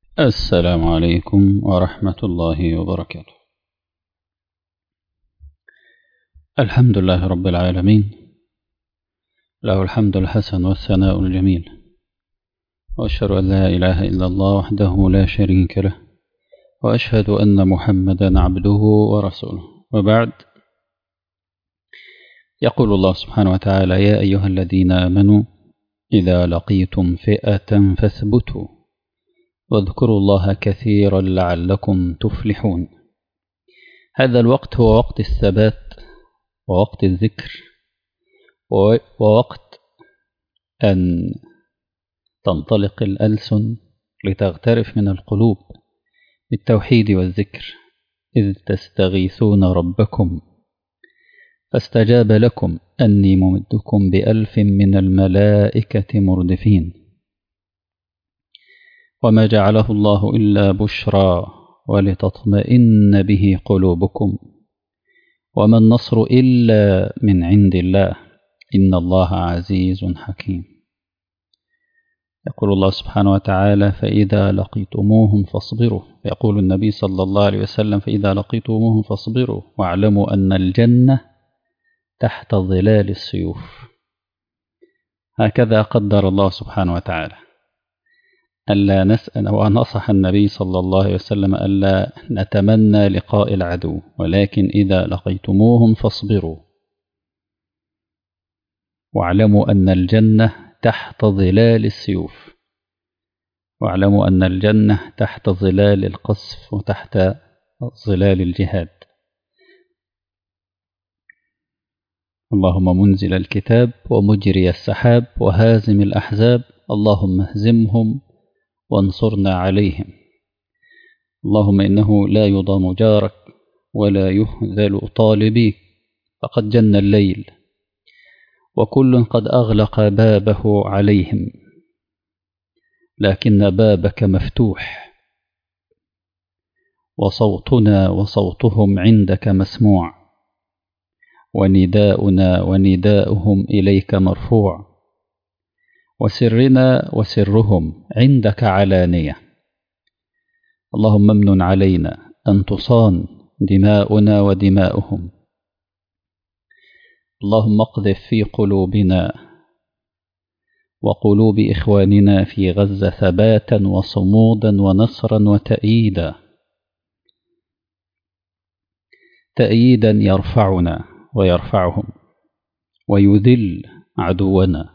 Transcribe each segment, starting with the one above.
السلام عليكم ورحمة الله وبركاته الحمد لله رب العالمين له الحمد الحسن والثناء الجميل وأشهد أن لا إله إلا الله وحده لا شريك له وأشهد أن محمدا عبده ورسوله وبعد يقول الله سبحانه وتعالى يا أيها الذين آمنوا إذا لقيتم فئة فاثبتوا واذكروا الله كثيرا لعلكم تفلحون هذا الوقت هو وقت الثبات ووقت الذكر ووقت أن تنطلق الألسن لتغترف من القلوب بالتوحيد والذكر إذ تستغيثون ربكم فاستجاب لكم أني ممدكم بألف من الملائكة مردفين وما جعله الله إلا بشرى ولتطمئن به قلوبكم وما النصر إلا من عند الله إن الله عزيز حكيم يقول الله سبحانه وتعالى فإذا لقيتموهم فاصبروا يقول النبي صلى الله عليه وسلم فإذا لقيتموهم فاصبروا واعلموا أن الجنة تحت ظلال السيوف هكذا قدر الله سبحانه وتعالى ألا نسأل ونصح النبي صلى الله عليه وسلم ألا نتمنى لقاء العدو ولكن إذا لقيتموهم فاصبروا واعلموا أن الجنة تحت ظلال السيوف واعلموا أن الجنة تحت ظلال القصف وتحت ظلال الجهاد اللهم منزل الكتاب ومجري السحاب وهازم الأحزاب اللهم اهزمهم وانصرنا عليهم اللهم إنه لا يضام جارك ولا يهذل طالبيك فقد جن الليل وكل قد أغلق بابه عليهم لكن بابك مفتوح وصوتنا وصوتهم عندك مسموع ونداؤنا ونداؤهم إليك مرفوع وسرنا وسرهم عندك علانية اللهم امن علينا أن تصان دماؤنا ودماؤهم اللهم اقذف في قلوبنا وقلوب إخواننا في غزة ثباتا وصمودا ونصرا وتأييدا تأييدا يرفعنا ويرفعهم ويذل عدونا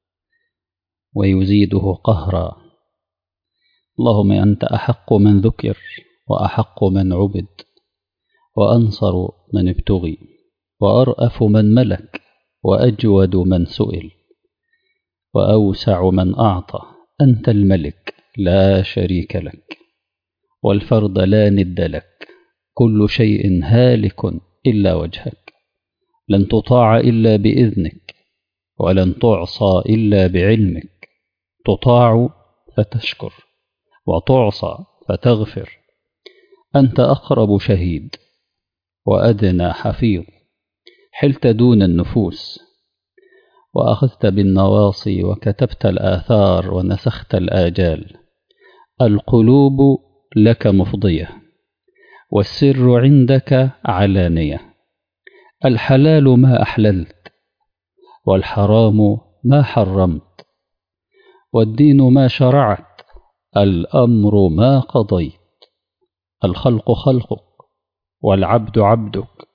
ويزيده قهرا اللهم أنت أحق من ذكر وأحق من عبد وأنصر من ابتغي وأرأف من ملك وأجود من سئل وأوسع من أعطى أنت الملك لا شريك لك والفرد لا ند لك كل شيء هالك إلا وجهك لن تطاع إلا بإذنك ولن تعصى إلا بعلمك تطاع فتشكر وتعصى فتغفر أنت أقرب شهيد وأدنى حفيظ حلت دون النفوس وأخذت بالنواصي وكتبت الآثار ونسخت الآجال القلوب لك مفضية والسر عندك علانية الحلال ما أحللت والحرام ما حرمت والدين ما شرعت الأمر ما قضيت الخلق خلقك والعبد عبدك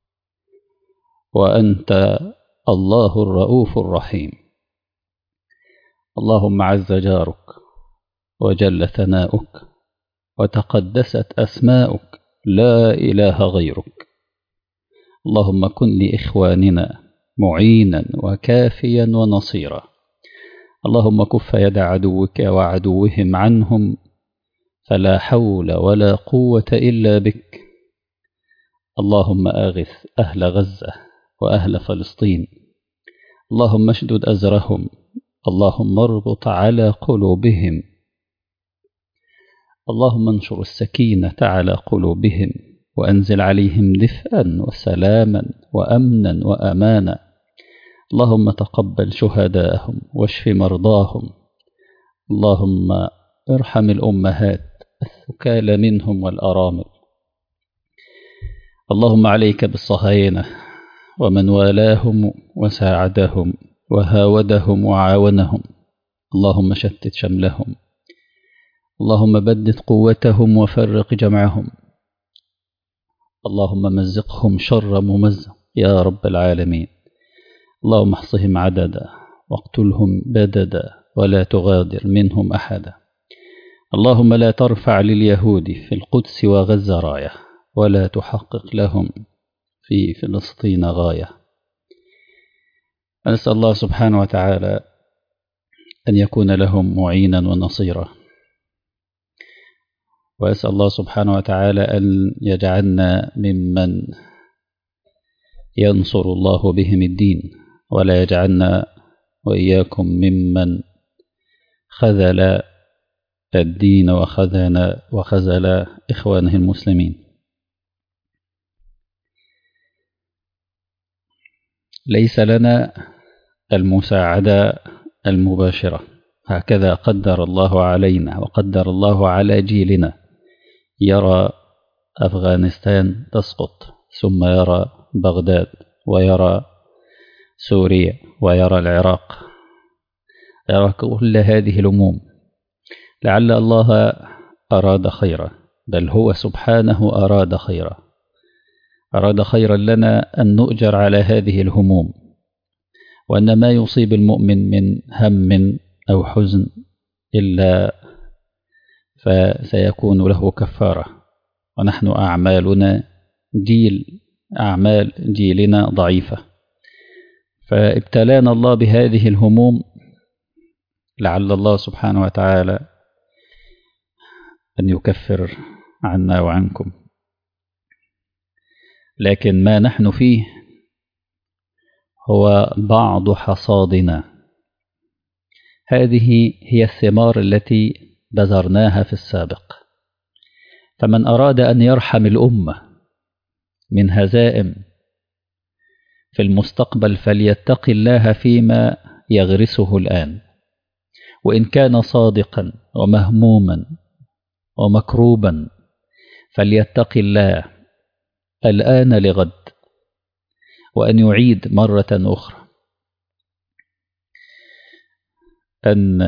وأنت الله الرؤوف الرحيم اللهم عز جارك وجل ثناؤك وتقدست أسماؤك لا إله غيرك اللهم كن لإخواننا معينا وكافيا ونصيرا اللهم كف يد عدوك وعدوهم عنهم فلا حول ولا قوة إلا بك اللهم آغث أهل غزة وأهل فلسطين اللهم اشدد أزرهم اللهم اربط على قلوبهم اللهم انشر السكينة على قلوبهم وأنزل عليهم دفئا وسلاما وأمنا وأمانا اللهم تقبل شهداءهم واشف مرضاهم اللهم ارحم الأمهات الثكال منهم والأرامل اللهم عليك بالصهاينة ومن والاهم وساعدهم وهاودهم وعاونهم اللهم شتت شملهم اللهم بدد قوتهم وفرق جمعهم اللهم مزقهم شر ممزق يا رب العالمين اللهم احصهم عددا واقتلهم بددا ولا تغادر منهم أحدا اللهم لا ترفع لليهود في القدس وغزة راية ولا تحقق لهم في فلسطين غاية أسأل الله سبحانه وتعالى أن يكون لهم معينا ونصيرا وأسأل الله سبحانه وتعالى أن يجعلنا ممن ينصر الله بهم الدين ولا يجعلنا وإياكم ممن خذل الدين وخذل, وخذل إخوانه المسلمين ليس لنا المساعدة المباشرة هكذا قدر الله علينا وقدر الله على جيلنا يرى أفغانستان تسقط ثم يرى بغداد ويرى سوريا ويرى العراق يرى كل هذه الأموم لعل الله أراد خيرا بل هو سبحانه أراد خيرا أراد خيرا لنا أن نؤجر على هذه الهموم وأن ما يصيب المؤمن من هم أو حزن إلا فسيكون له كفارة ونحن أعمالنا جيل أعمال جيلنا ضعيفة فابتلانا الله بهذه الهموم لعل الله سبحانه وتعالى أن يكفر عنا وعنكم لكن ما نحن فيه هو بعض حصادنا هذه هي الثمار التي بذرناها في السابق فمن أراد أن يرحم الأمة من هزائم في المستقبل فليتق الله فيما يغرسه الآن وإن كان صادقا ومهموما ومكروبا فليتق الله الآن لغد وأن يعيد مرة أخرى أن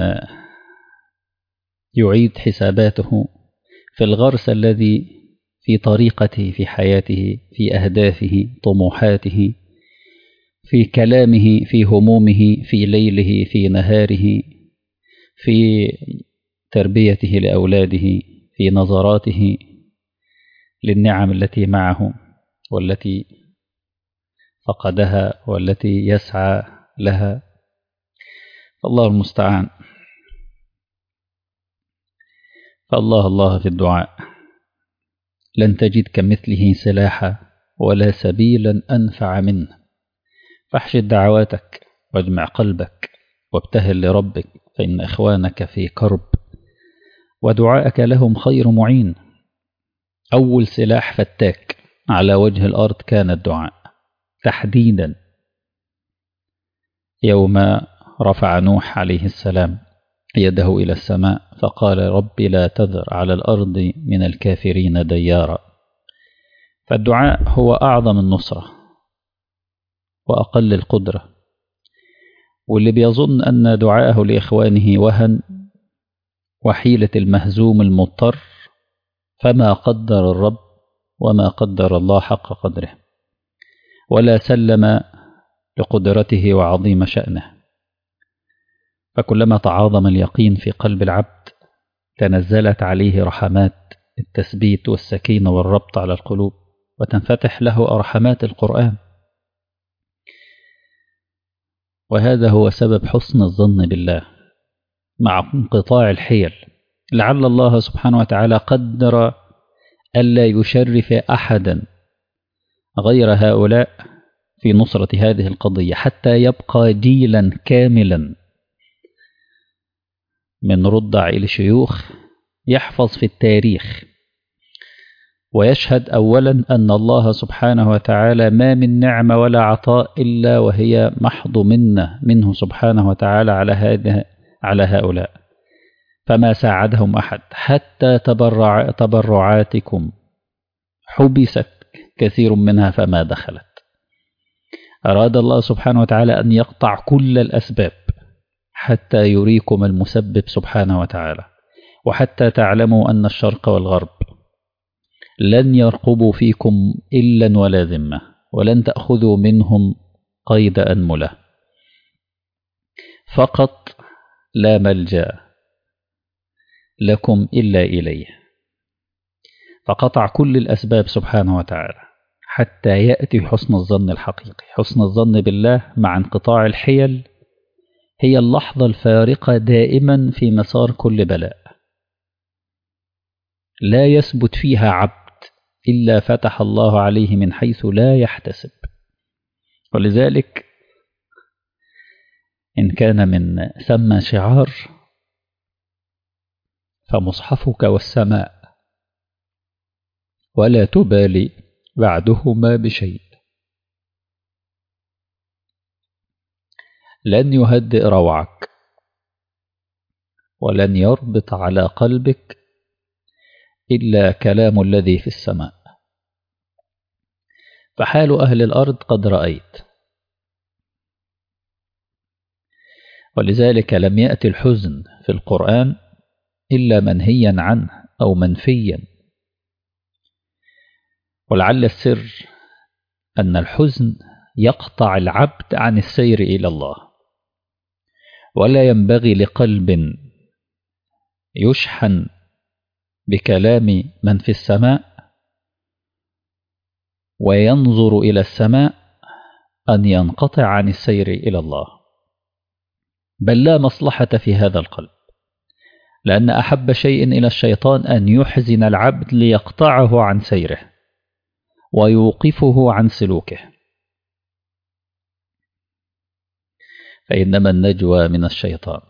يعيد حساباته في الغرس الذي في طريقته في حياته في أهدافه طموحاته في كلامه في همومه في ليله في نهاره في تربيته لأولاده في نظراته للنعم التي معه والتي فقدها والتي يسعى لها الله المستعان فالله الله في الدعاء لن تجد كمثله سلاحا ولا سبيلا أنفع منه فاحشد دعواتك واجمع قلبك وابتهل لربك فإن إخوانك في كرب ودعاءك لهم خير معين أول سلاح فتاك على وجه الأرض كان الدعاء تحديدا يوم رفع نوح عليه السلام يده إلى السماء فقال رب لا تذر على الأرض من الكافرين ديارا فالدعاء هو أعظم النصرة وأقل القدرة واللي بيظن أن دعاءه لإخوانه وهن وحيلة المهزوم المضطر فما قدر الرب وما قدر الله حق قدره ولا سلم لقدرته وعظيم شأنه فكلما تعاظم اليقين في قلب العبد تنزلت عليه رحمات التثبيت والسكينة والربط على القلوب وتنفتح له أرحمات القرآن وهذا هو سبب حسن الظن بالله مع انقطاع الحيل لعل الله سبحانه وتعالى قدر ألا يشرف أحدا غير هؤلاء في نصرة هذه القضية حتى يبقى جيلا كاملا من رضع إلى شيوخ يحفظ في التاريخ ويشهد أولا أن الله سبحانه وتعالى ما من نعمة ولا عطاء إلا وهي محض منة منه سبحانه وتعالى على هذه على هؤلاء فما ساعدهم أحد حتى تبرع تبرعاتكم حبست كثير منها فما دخلت أراد الله سبحانه وتعالى أن يقطع كل الأسباب حتى يريكم المسبب سبحانه وتعالى وحتى تعلموا أن الشرق والغرب لن يرقبوا فيكم إلا ولا ذمة ولن تأخذوا منهم قيد أنملة فقط لا ملجأ لكم إلا إليه فقطع كل الأسباب سبحانه وتعالى حتى يأتي حسن الظن الحقيقي حسن الظن بالله مع انقطاع الحيل هي اللحظة الفارقة دائما في مسار كل بلاء لا يثبت فيها عبد إلا فتح الله عليه من حيث لا يحتسب ولذلك إن كان من ثم شعار فمصحفك والسماء ولا تبالي بعدهما بشيء لن يهدئ روعك ولن يربط على قلبك إلا كلام الذي في السماء فحال أهل الأرض قد رأيت ولذلك لم يأتي الحزن في القرآن إلا منهيا عنه أو منفيا ولعل السر أن الحزن يقطع العبد عن السير إلى الله ولا ينبغي لقلب يشحن بكلام من في السماء وينظر إلى السماء أن ينقطع عن السير إلى الله بل لا مصلحة في هذا القلب لأن أحب شيء إلى الشيطان أن يحزن العبد ليقطعه عن سيره ويوقفه عن سلوكه فإنما النجوى من الشيطان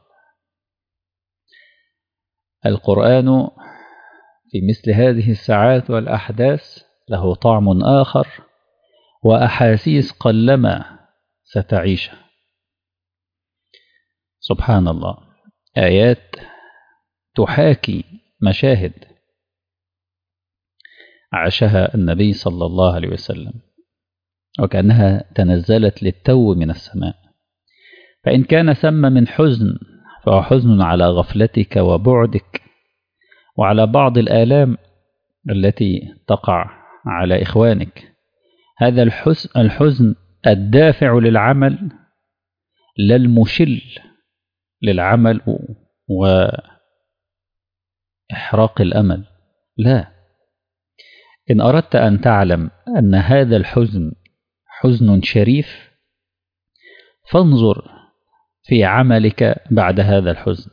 القرآن في مثل هذه الساعات والأحداث له طعم آخر وأحاسيس قلما ستعيشها سبحان الله آيات تحاكي مشاهد عاشها النبي صلى الله عليه وسلم وكأنها تنزلت للتو من السماء فإن كان ثم من حزن فهو حزن على غفلتك وبعدك وعلى بعض الآلام التي تقع على إخوانك هذا الحزن, الحزن الدافع للعمل لا المشل للعمل وإحراق الأمل لا إن أردت أن تعلم أن هذا الحزن حزن شريف فانظر في عملك بعد هذا الحزن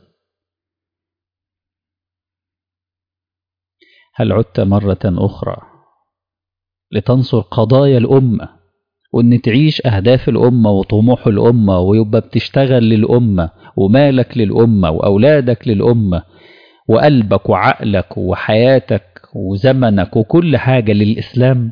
هل عدت مرة أخرى لتنصر قضايا الأمة وإن تعيش أهداف الأمة وطموح الأمة ويبقى بتشتغل للأمة ومالك للأمة وأولادك للأمة وقلبك وعقلك وحياتك وزمنك وكل حاجة للإسلام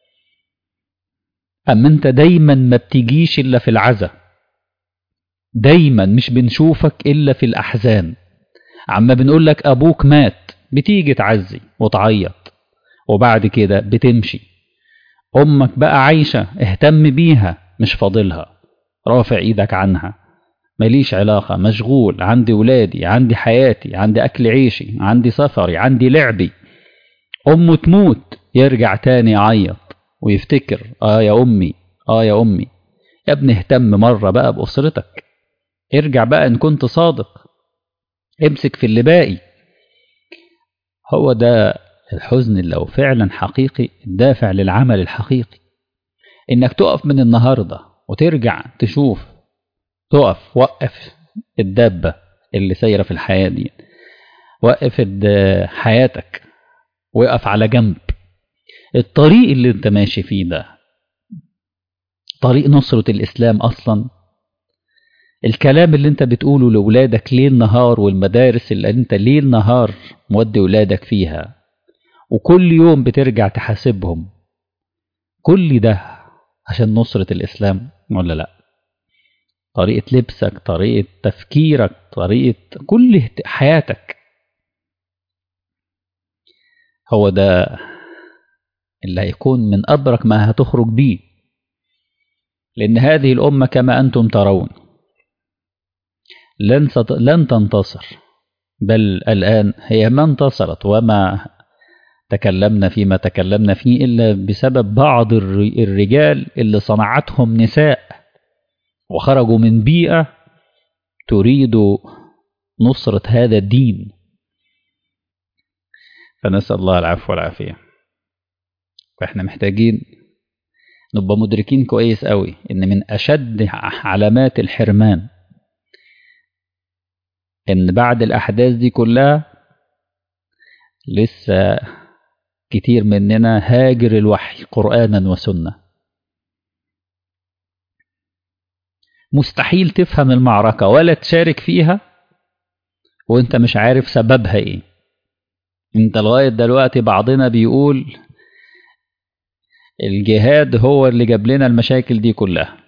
أما أنت دايما ما بتجيش إلا في العزة دايما مش بنشوفك إلا في الأحزان عما بنقول لك أبوك مات بتيجي تعزي وتعيط وبعد كده بتمشي أمك بقى عايشة اهتم بيها مش فاضلها رافع إيدك عنها ماليش علاقة مشغول عندي ولادي عندي حياتي عندي أكل عيشي عندي سفري عندي لعبي أمه تموت يرجع تاني يعيط ويفتكر آه يا أمي آه يا أمي يا ابني اهتم مرة بقى بأسرتك ارجع بقى إن كنت صادق امسك في اللي باقي هو ده الحزن لو فعلا حقيقي الدافع للعمل الحقيقي انك تقف من النهاردة وترجع تشوف تقف وقف الدابة اللي سايرة في الحياة دي وقف حياتك وقف على جنب الطريق اللي انت ماشي فيه ده طريق نصرة الإسلام أصلا الكلام اللي انت بتقوله لولادك ليل نهار والمدارس اللي انت ليل نهار مودي ولادك فيها وكل يوم بترجع تحاسبهم كل ده عشان نصرة الإسلام ولا لا طريقة لبسك طريقة تفكيرك طريقة كل حياتك هو ده اللي هيكون من أبرك ما هتخرج بيه لأن هذه الأمة كما أنتم ترون لن, ست... لن تنتصر بل الآن هي ما انتصرت وما تكلمنا فيما تكلمنا فيه إلا بسبب بعض الرجال اللي صنعتهم نساء وخرجوا من بيئة تريد نصرة هذا الدين فنسأل الله العفو والعافية فإحنا محتاجين نبقى مدركين كويس قوي إن من أشد علامات الحرمان إن بعد الأحداث دي كلها لسه كتير مننا هاجر الوحي قرآنا وسنة مستحيل تفهم المعركة ولا تشارك فيها وانت مش عارف سببها ايه انت لغاية دلوقتي بعضنا بيقول الجهاد هو اللي جاب لنا المشاكل دي كلها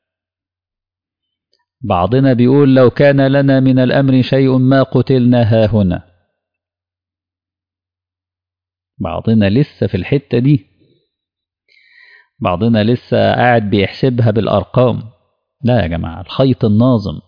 بعضنا بيقول لو كان لنا من الأمر شيء ما قتلنا ها هنا بعضنا لسه في الحتة دي بعضنا لسه قاعد بيحسبها بالأرقام لا يا جماعة الخيط الناظم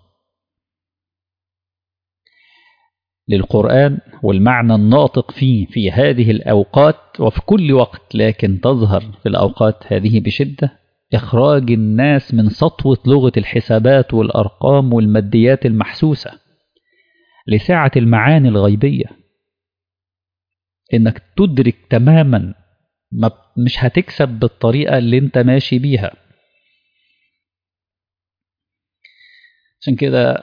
للقرآن والمعنى الناطق فيه في هذه الأوقات وفي كل وقت لكن تظهر في الأوقات هذه بشدة إخراج الناس من سطوة لغة الحسابات والأرقام والماديات المحسوسة لسعة المعاني الغيبية إنك تدرك تماما ما مش هتكسب بالطريقة اللي انت ماشي بيها عشان كده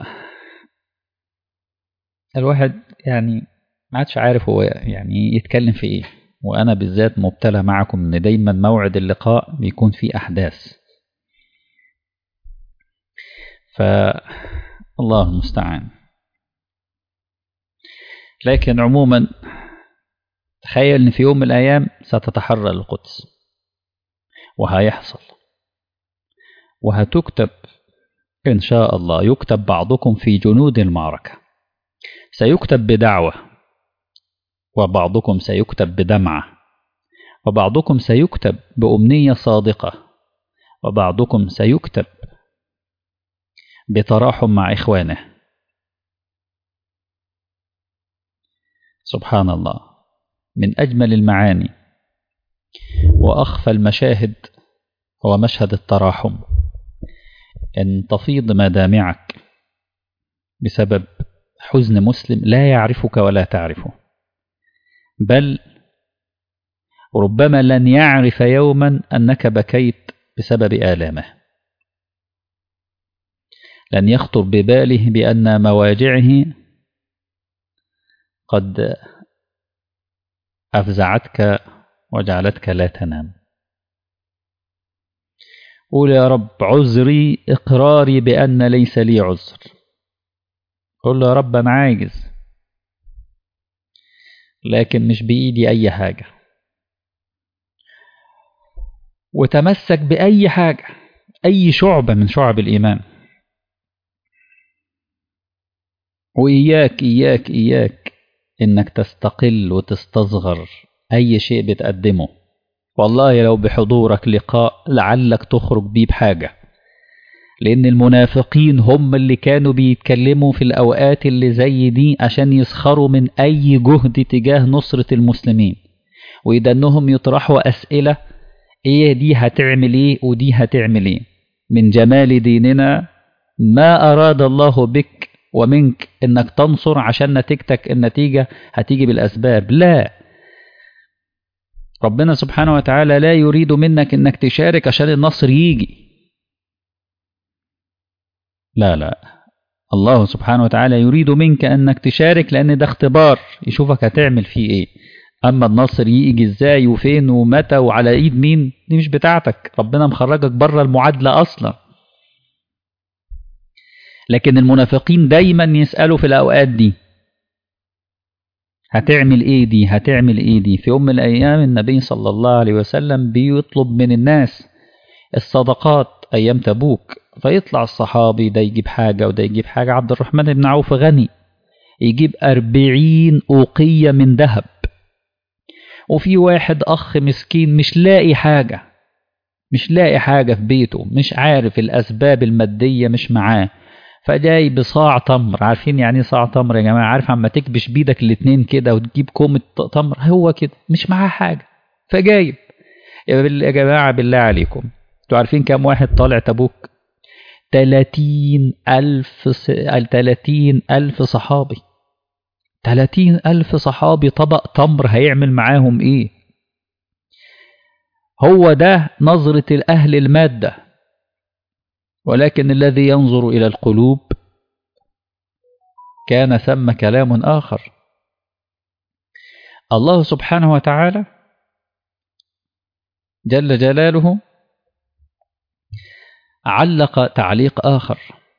الواحد يعني ما عادش عارف هو يعني يتكلم في ايه وانا بالذات مبتلى معكم ان دايما موعد اللقاء بيكون فيه احداث فالله المستعان لكن عموما تخيل ان في يوم من الايام ستتحرر القدس وهيحصل وهتكتب ان شاء الله يكتب بعضكم في جنود المعركه سيكتب بدعوه وبعضكم سيكتب بدمعه وبعضكم سيكتب بامنيه صادقه وبعضكم سيكتب بتراحم مع اخوانه سبحان الله من أجمل المعاني وأخفى المشاهد هو مشهد التراحم أن تفيض مدامعك بسبب حزن مسلم لا يعرفك ولا تعرفه بل ربما لن يعرف يوما أنك بكيت بسبب آلامه لن يخطر بباله بأن مواجعه قد أفزعتك وجعلتك لا تنام قول يا رب عذري إقراري بأن ليس لي عذر قول له يا رب أنا عاجز لكن مش بإيدي أي حاجة وتمسك بأي حاجة أي شعبة من شعب الإيمان وإياك إياك إياك إنك تستقل وتستصغر أي شيء بتقدمه والله لو بحضورك لقاء لعلك تخرج بيه بحاجة لأن المنافقين هم اللي كانوا بيتكلموا في الأوقات اللي زي دي عشان يسخروا من أي جهد تجاه نصرة المسلمين وإذا أنهم يطرحوا أسئلة إيه دي هتعمل إيه ودي هتعمل إيه من جمال ديننا ما أراد الله بك ومنك انك تنصر عشان نتيجتك النتيجة هتيجي بالاسباب لا ربنا سبحانه وتعالى لا يريد منك انك تشارك عشان النصر يجي لا لا الله سبحانه وتعالى يريد منك انك تشارك لان ده اختبار يشوفك هتعمل فيه ايه اما النصر يجي ازاي وفين ومتى وعلى ايد مين دي مش بتاعتك ربنا مخرجك بره المعادلة اصلا لكن المنافقين دايما يسألوا في الأوقات دي هتعمل ايه دي هتعمل ايه دي في يوم من الأيام النبي صلى الله عليه وسلم بيطلب من الناس الصدقات أيام تبوك فيطلع الصحابي ده يجيب حاجة وده يجيب حاجة عبد الرحمن بن عوف غني يجيب أربعين أوقية من ذهب وفي واحد أخ مسكين مش لاقي حاجة مش لاقي حاجة في بيته مش عارف الأسباب المادية مش معاه فجاي بصاع تمر عارفين يعني ايه صاع تمر يا جماعة عارف عما تكبش بيدك الاتنين كده وتجيب كومة تمر هو كده مش معاه حاجة فجايب يا جماعة بالله عليكم انتوا عارفين كام واحد طالع تبوك تلاتين ألف س... تلاتين ألف صحابي تلاتين ألف صحابي طبق تمر هيعمل معاهم إيه هو ده نظرة الأهل المادة ولكن الذي ينظر إلى القلوب كان ثم كلام آخر الله سبحانه وتعالى جل جلاله علق تعليق آخر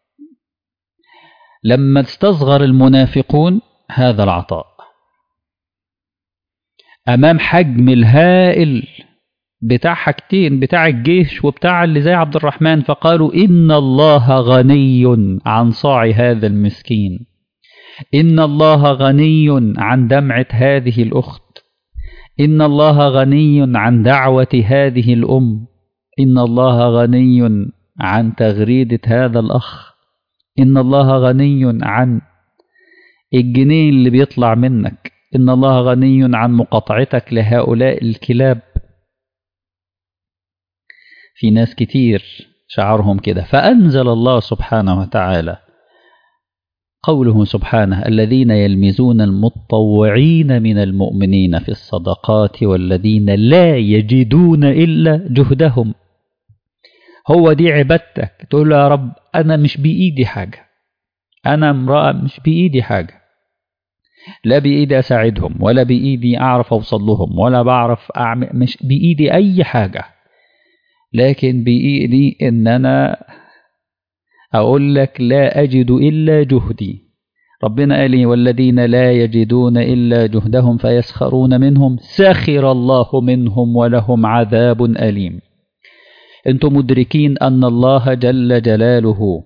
لما استصغر المنافقون هذا العطاء أمام حجم الهائل بتاع حاجتين بتاع الجيش وبتاع اللي زي عبد الرحمن فقالوا إن الله غني عن صاع هذا المسكين إن الله غني عن دمعة هذه الأخت إن الله غني عن دعوة هذه الأم إن الله غني عن تغريدة هذا الأخ إن الله غني عن الجنين اللي بيطلع منك إن الله غني عن مقاطعتك لهؤلاء الكلاب في ناس كتير شعرهم كده فأنزل الله سبحانه وتعالى قوله سبحانه الذين يلمزون المتطوعين من المؤمنين في الصدقات والذين لا يجدون إلا جهدهم هو دي عبادتك تقول له يا رب أنا مش بإيدي حاجة أنا امرأة مش بإيدي حاجة لا بإيدي أساعدهم ولا بإيدي أعرف أوصل لهم ولا بعرف أعمل مش بإيدي أي حاجة لكن بإيدي إن أنا أقول لك لا أجد إلا جهدي ربنا قال لي والذين لا يجدون إلا جهدهم فيسخرون منهم سخر الله منهم ولهم عذاب أليم أنتم مدركين أن الله جل جلاله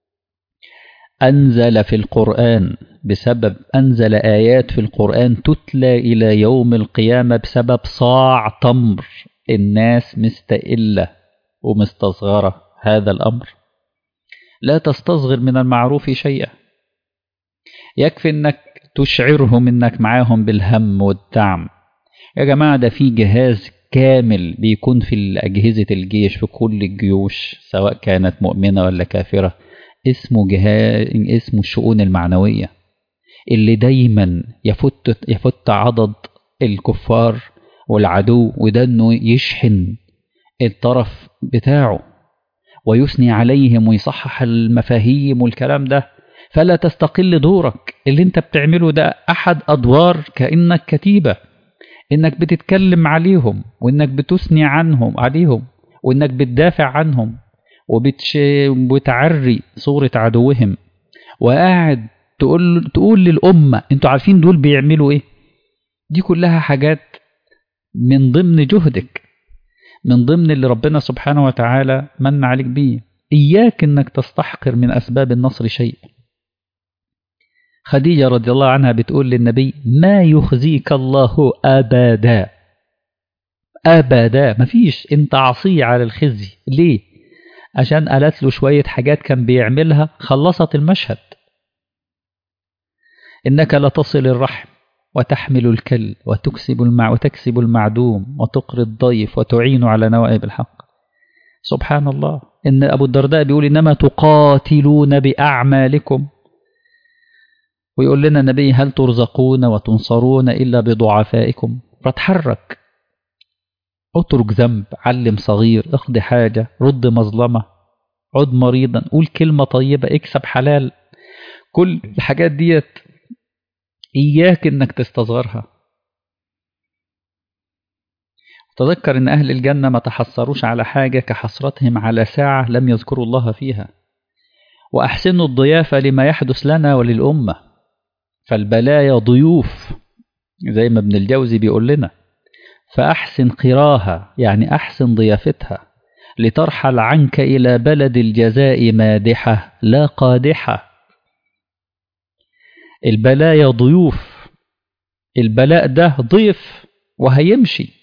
أنزل في القرآن بسبب أنزل آيات في القرآن تتلى إلى يوم القيامة بسبب صاع تمر الناس مستقلة ومستصغرة هذا الأمر لا تستصغر من المعروف شيئا يكفي انك تشعرهم انك معاهم بالهم والدعم يا جماعة ده في جهاز كامل بيكون في أجهزة الجيش في كل الجيوش سواء كانت مؤمنة ولا كافرة اسمه جهاز اسمه الشؤون المعنوية اللي دايما يفت يفت عضد الكفار والعدو وده انه يشحن الطرف بتاعه ويثني عليهم ويصحح المفاهيم والكلام ده فلا تستقل دورك اللي انت بتعمله ده احد ادوار كانك كتيبه انك بتتكلم عليهم وانك بتثني عنهم عليهم وانك بتدافع عنهم وبتعري صورة عدوهم وقاعد تقول تقول للأمة انتوا عارفين دول بيعملوا ايه دي كلها حاجات من ضمن جهدك من ضمن اللي ربنا سبحانه وتعالى من عليك بيه إياك انك تستحقر من أسباب النصر شيء خديجة رضي الله عنها بتقول للنبي ما يخزيك الله أبدا أبدا مفيش انت عصي على الخزي ليه عشان قالت له شوية حاجات كان بيعملها خلصت المشهد إنك لتصل الرحم وتحمل الكل وتكسب المع وتكسب المعدوم وتقري الضيف وتعين على نوائب الحق سبحان الله إن أبو الدرداء بيقول إنما تقاتلون بأعمالكم ويقول لنا النبي هل ترزقون وتنصرون إلا بضعفائكم فتحرك اترك ذنب علم صغير اقضي حاجة رد مظلمة عد مريضا قول كلمة طيبة اكسب حلال كل الحاجات ديت إياك إنك تستصغرها تذكر إن أهل الجنة ما تحسروش على حاجة كحسرتهم على ساعة لم يذكروا الله فيها وأحسنوا الضيافة لما يحدث لنا وللأمة فالبلايا ضيوف زي ما ابن الجوزي بيقول لنا فأحسن قراها يعني أحسن ضيافتها لترحل عنك إلى بلد الجزاء مادحة لا قادحة البلايا ضيوف البلاء ده ضيف وهيمشي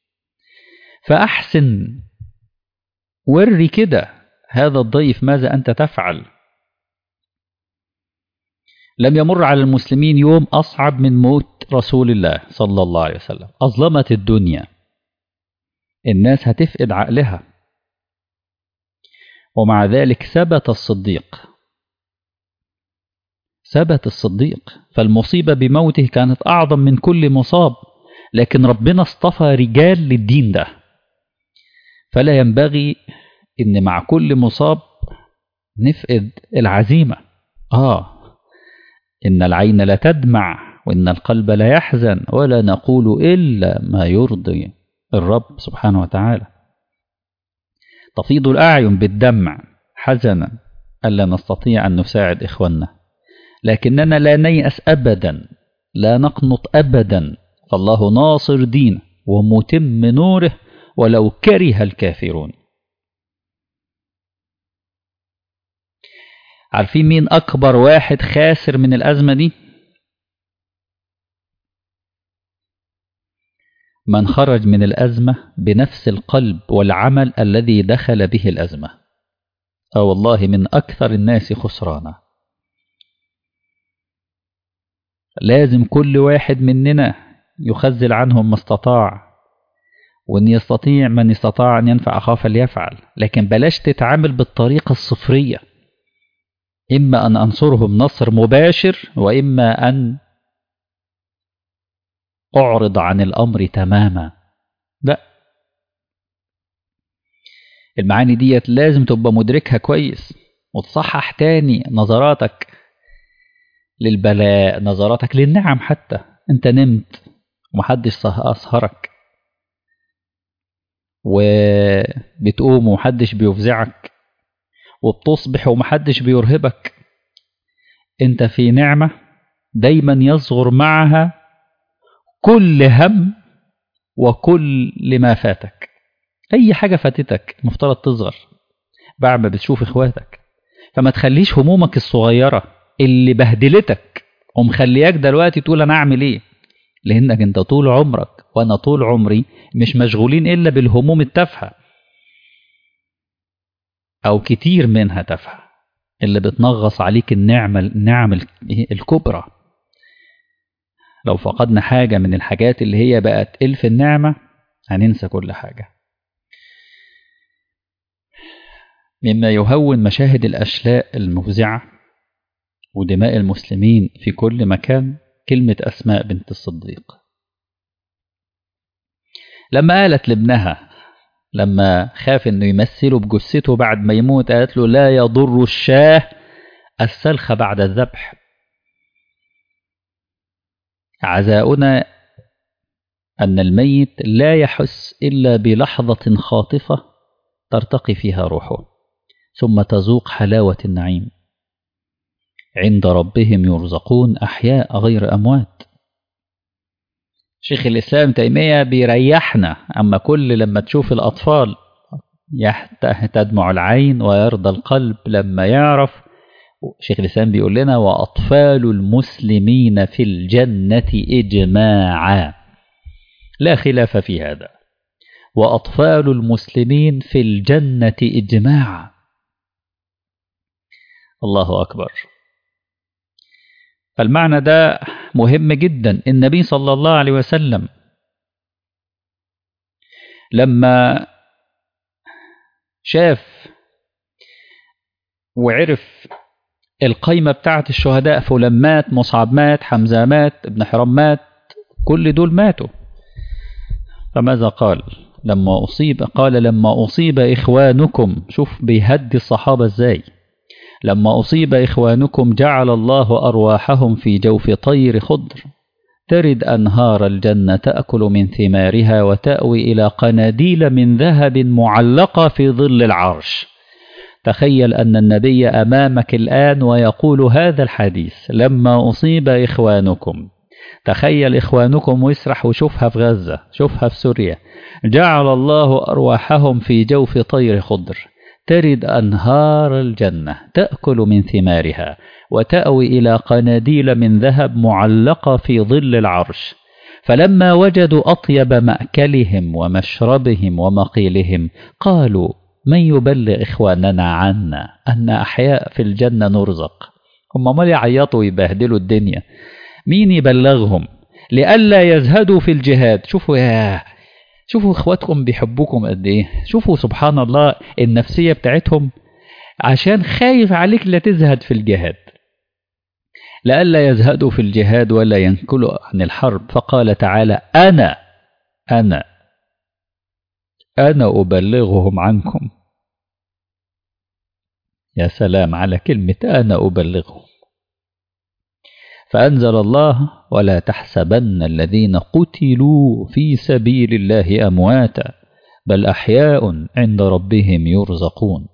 فأحسن وري كده هذا الضيف ماذا أنت تفعل لم يمر على المسلمين يوم أصعب من موت رسول الله صلى الله عليه وسلم أظلمت الدنيا الناس هتفقد عقلها ومع ذلك ثبت الصديق ثبت الصديق فالمصيبة بموته كانت أعظم من كل مصاب لكن ربنا اصطفى رجال للدين ده فلا ينبغي إن مع كل مصاب نفقد العزيمة آه إن العين لا تدمع وإن القلب لا يحزن ولا نقول إلا ما يرضي الرب سبحانه وتعالى تفيض الأعين بالدمع حزنا ألا نستطيع أن نساعد إخواننا لكننا لا نيأس أبدا لا نقنط أبدا فالله ناصر دينه ومتم نوره ولو كره الكافرون عارفين مين أكبر واحد خاسر من الأزمة دي من خرج من الأزمة بنفس القلب والعمل الذي دخل به الأزمة أو والله من أكثر الناس خسرانا لازم كل واحد مننا يخزل عنهم ما استطاع وأن يستطيع من استطاع أن ينفع أخاه فليفعل لكن بلاش تتعامل بالطريقة الصفرية إما أن أنصرهم نصر مباشر وإما أن أعرض عن الأمر تماما لا المعاني ديت لازم تبقى مدركها كويس وتصحح تاني نظراتك للبلاء نظراتك للنعم حتى انت نمت ومحدش أسهرك وبتقوم ومحدش بيفزعك وبتصبح ومحدش بيرهبك انت في نعمة دايما يصغر معها كل هم وكل ما فاتك اي حاجة فاتتك مفترض تصغر بعد ما بتشوف اخواتك فما تخليش همومك الصغيرة اللي بهدلتك ومخلياك دلوقتي تقول انا اعمل ايه لانك انت طول عمرك وانا طول عمري مش مشغولين الا بالهموم التافهه او كتير منها تافهه اللي بتنغص عليك النعمه النعم الكبرى لو فقدنا حاجه من الحاجات اللي هي بقت الف النعمه هننسى كل حاجه مما يهون مشاهد الاشلاء المفزعه ودماء المسلمين في كل مكان كلمة أسماء بنت الصديق لما قالت لابنها لما خاف انه يمثله بجثته بعد ما يموت قالت له لا يضر الشاه السلخ بعد الذبح عزاؤنا أن الميت لا يحس إلا بلحظة خاطفة ترتقي فيها روحه ثم تذوق حلاوة النعيم عند ربهم يرزقون أحياء غير أموات شيخ الإسلام تيمية بيريحنا أما كل لما تشوف الأطفال تدمع العين ويرضى القلب لما يعرف شيخ الإسلام بيقول لنا وأطفال المسلمين في الجنة إجماعا لا خلاف في هذا وأطفال المسلمين في الجنة إجماعا الله أكبر فالمعنى ده مهم جدا النبي صلى الله عليه وسلم لما شاف وعرف القايمة بتاعة الشهداء فلان مات مصعب مات حمزة مات ابن حرام مات كل دول ماتوا فماذا قال لما أصيب قال لما أصيب إخوانكم شوف بيهدي الصحابة ازاي لما أصيب إخوانكم جعل الله أرواحهم في جوف طير خضر ترد أنهار الجنة تأكل من ثمارها وتأوي إلى قناديل من ذهب معلقة في ظل العرش تخيل أن النبي أمامك الآن ويقول هذا الحديث لما أصيب إخوانكم تخيل إخوانكم واسرح وشوفها في غزة شوفها في سوريا جعل الله أرواحهم في جوف طير خضر ترد أنهار الجنة تأكل من ثمارها وتأوي إلى قناديل من ذهب معلقة في ظل العرش فلما وجدوا أطيب مأكلهم ومشربهم ومقيلهم قالوا من يبلغ إخواننا عنا أن أحياء في الجنة نرزق هم ما يعيطوا ويبهدلوا الدنيا مين يبلغهم لئلا يزهدوا في الجهاد شوفوا يا شوفوا اخواتكم بيحبوكم قد ايه شوفوا سبحان الله النفسية بتاعتهم عشان خايف عليك لا تزهد في الجهاد لئلا يزهدوا في الجهاد ولا ينكلوا عن الحرب فقال تعالى أنا أنا أنا أبلغهم عنكم يا سلام على كلمة أنا أبلغهم فأنزل الله ولا تحسبن الذين قتلوا في سبيل الله أمواتا بل أحياء عند ربهم يرزقون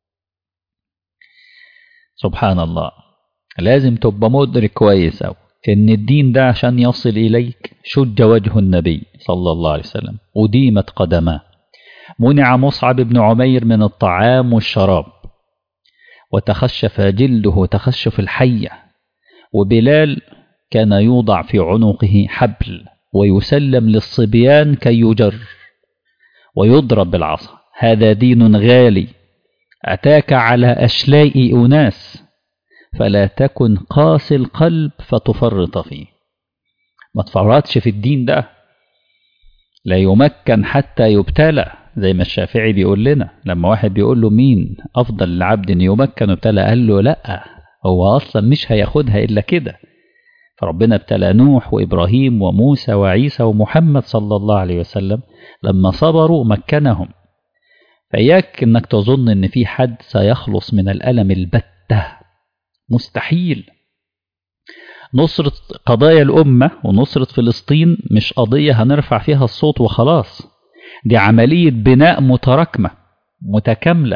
سبحان الله لازم تبقى مدرك كويس أو إن الدين ده عشان يصل إليك شج وجه النبي صلى الله عليه وسلم وديمت قدماه منع مصعب بن عمير من الطعام والشراب وتخشف جلده تخشف الحية وبلال كان يوضع في عنقه حبل ويسلم للصبيان كي يجر ويضرب بالعصا هذا دين غالي أتاك على أشلاء أناس فلا تكن قاسي القلب فتفرط فيه ما تفرطش في الدين ده لا يمكن حتى يبتلى زي ما الشافعي بيقول لنا لما واحد بيقول له مين أفضل لعبد أن يمكن وابتلى قال له لأ هو أصلا مش هياخدها إلا كده فربنا ابتلى نوح وإبراهيم وموسى وعيسى ومحمد صلى الله عليه وسلم لما صبروا مكنهم فإياك إنك تظن إن في حد سيخلص من الألم البتة مستحيل نصرة قضايا الأمة ونصرة فلسطين مش قضية هنرفع فيها الصوت وخلاص دي عملية بناء متراكمة متكاملة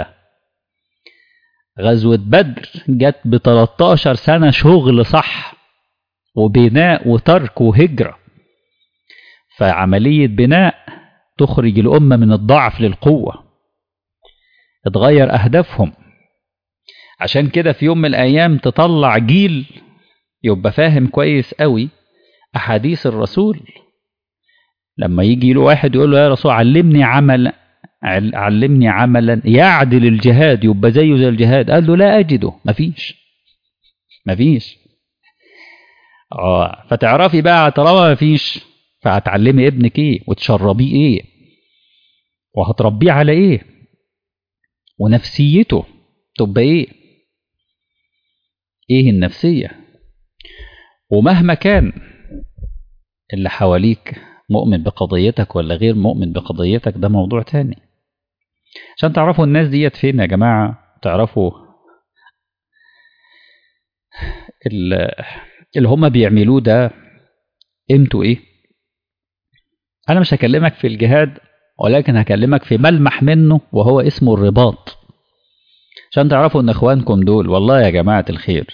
غزوة بدر جت ب 13 سنة شغل صح وبناء وترك وهجرة فعملية بناء تخرج الأمة من الضعف للقوة تغير أهدافهم عشان كده في يوم من الأيام تطلع جيل يبقى فاهم كويس قوي أحاديث الرسول لما يجي له واحد يقول له يا رسول علمني عمل علمني عملا يعدل الجهاد يبقى زيه زي الجهاد قال له لا أجده مفيش مفيش اه فتعرفي بقى طالما مفيش فهتعلمي ابنك ايه وتشربيه ايه وهتربيه على ايه ونفسيته تبقى ايه ايه النفسية ومهما كان اللي حواليك مؤمن بقضيتك ولا غير مؤمن بقضيتك ده موضوع تاني عشان تعرفوا الناس ديت فين يا جماعة تعرفوا اللي هم بيعملوه ده قيمته ايه انا مش هكلمك في الجهاد ولكن هكلمك في ملمح منه وهو اسمه الرباط عشان تعرفوا ان اخوانكم دول والله يا جماعة الخير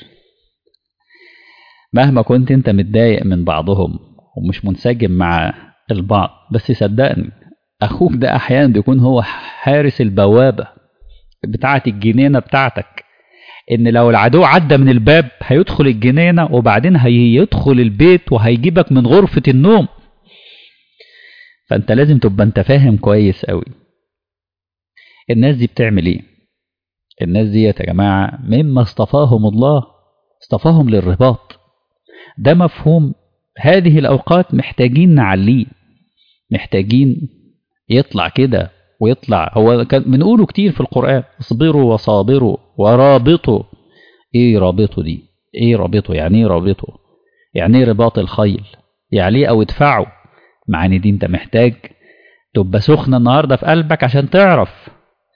مهما كنت انت متضايق من بعضهم ومش منسجم مع البعض بس صدقني اخوك ده احيانا بيكون هو حارس البوابة بتاعة الجنينة بتاعتك ان لو العدو عدى من الباب هيدخل الجنينة وبعدين هيدخل البيت وهيجيبك من غرفة النوم فانت لازم تبقى انت فاهم كويس قوي الناس دي بتعمل ايه الناس دي يا جماعة مما اصطفاهم الله اصطفاهم للرباط ده مفهوم هذه الأوقات محتاجين نعليه محتاجين يطلع كده ويطلع هو كان بنقوله كتير في القرآن اصبروا وصابروا ورابطوا ايه رابطوا دي ايه رابطوا يعني ايه رابطوا يعني ايه رباط الخيل يعني ايه او ادفعوا مع ان دي انت محتاج تبقى سخنة النهاردة في قلبك عشان تعرف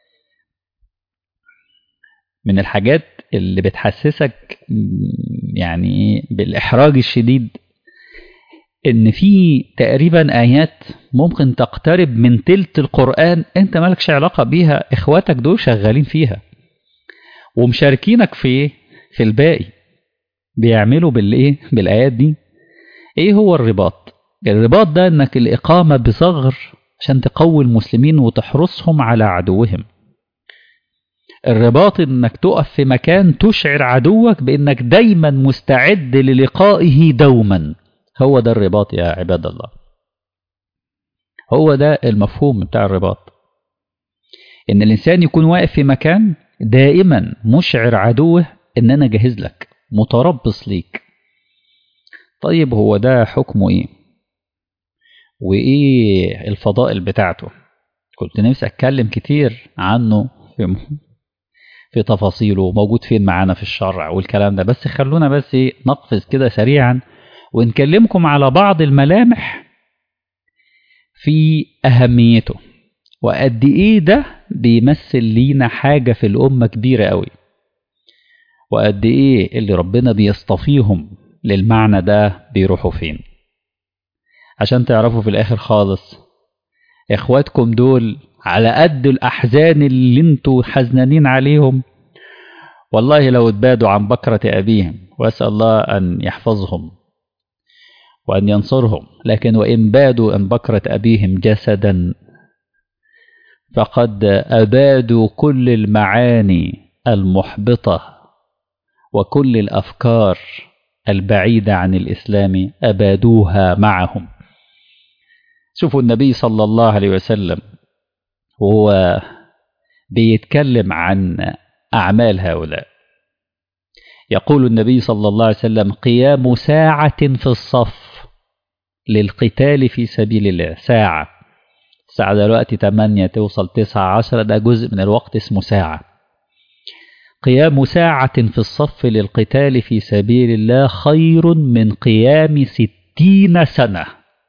من الحاجات اللي بتحسسك يعني بالإحراج الشديد إن في تقريبا آيات ممكن تقترب من تلت القرآن أنت مالكش علاقة بيها إخواتك دول شغالين فيها ومشاركينك في في الباقي بيعملوا بالإيه بالآيات دي إيه هو الرباط الرباط ده إنك الإقامة بصغر عشان تقوي المسلمين وتحرسهم على عدوهم الرباط انك تقف في مكان تشعر عدوك بانك دايما مستعد للقائه دوما هو ده الرباط يا عباد الله هو ده المفهوم بتاع الرباط ان الانسان يكون واقف في مكان دائما مشعر عدوه ان انا جاهز لك متربص ليك طيب هو ده حكمه ايه وايه الفضائل بتاعته كنت نفسي اتكلم كتير عنه في في تفاصيله موجود فين معانا في الشرع والكلام ده بس خلونا بس ايه نقفز كده سريعا ونكلمكم على بعض الملامح في اهميته وقد ايه ده بيمثل لينا حاجه في الامه كبيره قوي وقد ايه اللي ربنا بيصطفيهم للمعنى ده بيروحوا فين عشان تعرفوا في الاخر خالص اخواتكم دول على قد الاحزان اللي انتوا حزنانين عليهم والله لو اتبادوا عن بكرة أبيهم وأسأل الله أن يحفظهم وأن ينصرهم لكن وإن بادوا عن بكرة أبيهم جسدا فقد أبادوا كل المعاني المحبطة وكل الأفكار البعيدة عن الإسلام أبادوها معهم شوفوا النبي صلى الله عليه وسلم وهو بيتكلم عن أعمال هؤلاء يقول النبي صلى الله عليه وسلم قيام ساعة في الصف للقتال في سبيل الله ساعة الساعة دلوقتي 8 توصل 9 10 ده جزء من الوقت اسمه ساعة قيام ساعة في الصف للقتال في سبيل الله خير من قيام ستين سنة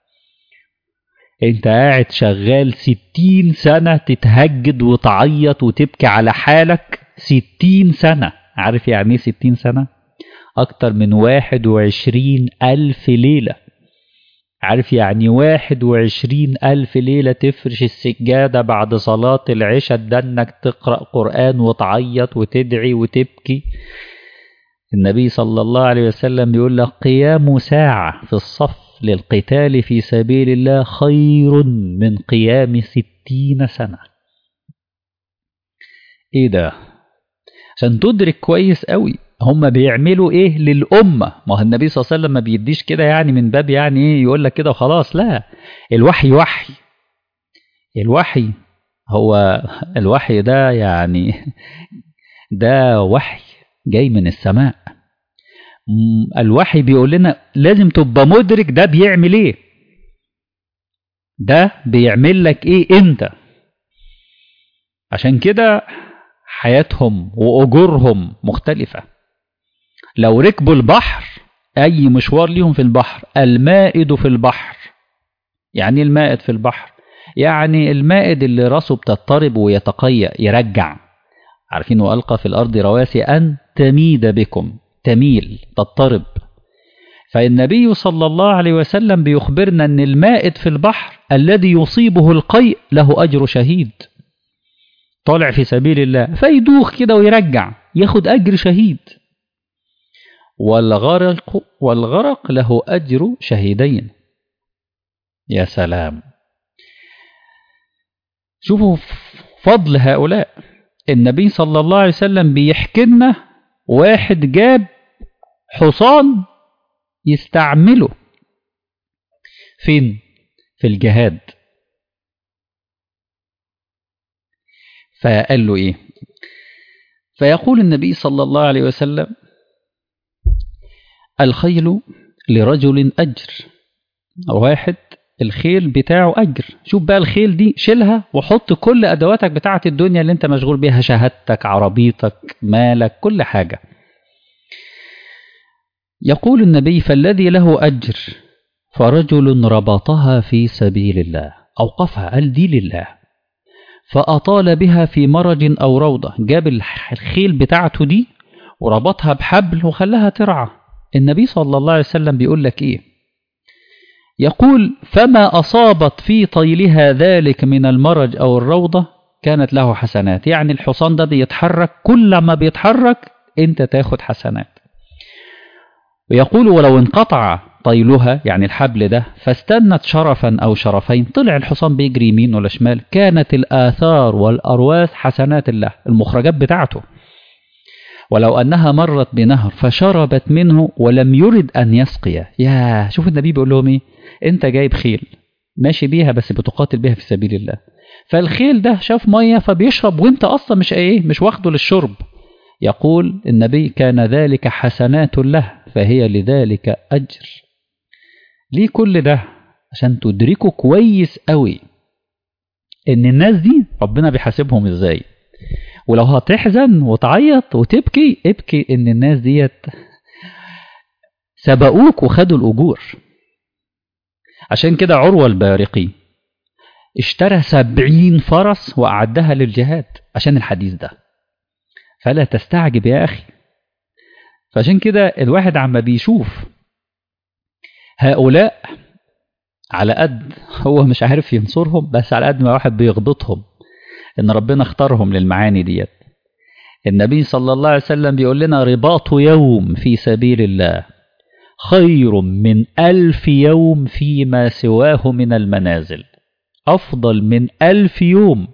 انت قاعد شغال ستين سنة تتهجد وتعيط وتبكي على حالك ستين سنة عارف يعني ايه ستين سنة أكتر من واحد وعشرين ألف ليلة عارف يعني واحد وعشرين ألف ليلة تفرش السجادة بعد صلاة العشاء ده انك تقرأ قرآن وتعيط وتدعي وتبكي النبي صلى الله عليه وسلم يقول لك قيام ساعة في الصف للقتال في سبيل الله خير من قيام ستين سنة ايه ده عشان تدرك كويس قوي هم بيعملوا ايه للأمة ما هو النبي صلى الله عليه وسلم ما بيديش كده يعني من باب يعني ايه يقول لك كده وخلاص لا الوحي وحي الوحي هو الوحي ده يعني ده وحي جاي من السماء الوحي بيقول لنا لازم تبقى مدرك ده بيعمل ايه ده بيعمل لك ايه انت عشان كده حياتهم واجورهم مختلفه لو ركبوا البحر اي مشوار ليهم في البحر المائد في البحر يعني المائد في البحر يعني المائد اللي راسه بتضطرب ويتقيأ يرجع عارفين والقى في الارض رواسي ان تميد بكم تميل تضطرب فالنبي صلى الله عليه وسلم بيخبرنا ان المائد في البحر الذي يصيبه القيء له اجر شهيد طالع في سبيل الله فيدوخ كده ويرجع ياخد اجر شهيد والغرق والغرق له اجر شهيدين يا سلام شوفوا فضل هؤلاء النبي صلى الله عليه وسلم بيحكي لنا واحد جاب حصان يستعمله فين في الجهاد فقال له ايه فيقول النبي صلى الله عليه وسلم الخيل لرجل اجر واحد الخيل بتاعه اجر شوف بقى الخيل دي شيلها وحط كل ادواتك بتاعه الدنيا اللي انت مشغول بيها شهادتك عربيتك مالك كل حاجه يقول النبي فالذي له أجر فرجل ربطها في سبيل الله أوقفها قال دي لله فأطال بها في مرج أو روضة جاب الخيل بتاعته دي وربطها بحبل وخلاها ترعى النبي صلى الله عليه وسلم بيقول لك إيه يقول فما أصابت في طيلها ذلك من المرج أو الروضة كانت له حسنات يعني الحصان ده بيتحرك كل ما بيتحرك انت تاخد حسنات ويقول ولو انقطع طيلها يعني الحبل ده فاستنت شرفا أو شرفين طلع الحصان بيجري يمين ولا شمال كانت الآثار والأرواث حسنات الله المخرجات بتاعته ولو أنها مرت بنهر فشربت منه ولم يرد أن يسقي يا شوف النبي بيقول لهم إيه أنت جايب خيل ماشي بيها بس بتقاتل بيها في سبيل الله فالخيل ده شاف مية فبيشرب وانت أصلا مش إيه مش واخده للشرب يقول النبي كان ذلك حسنات له فهي لذلك أجر ليه كل ده عشان تدركوا كويس قوي ان الناس دي ربنا بيحاسبهم ازاي ولو هتحزن وتعيط وتبكي ابكي ان الناس ديت سبقوك وخدوا الاجور عشان كده عروة البارقي اشترى سبعين فرس وأعدها للجهاد عشان الحديث ده فلا تستعجب يا أخي فعشان كده الواحد عما بيشوف هؤلاء على قد هو مش عارف ينصرهم بس على قد ما واحد بيغبطهم ان ربنا اختارهم للمعاني ديت النبي صلى الله عليه وسلم بيقول لنا رباط يوم في سبيل الله خير من ألف يوم فيما سواه من المنازل أفضل من ألف يوم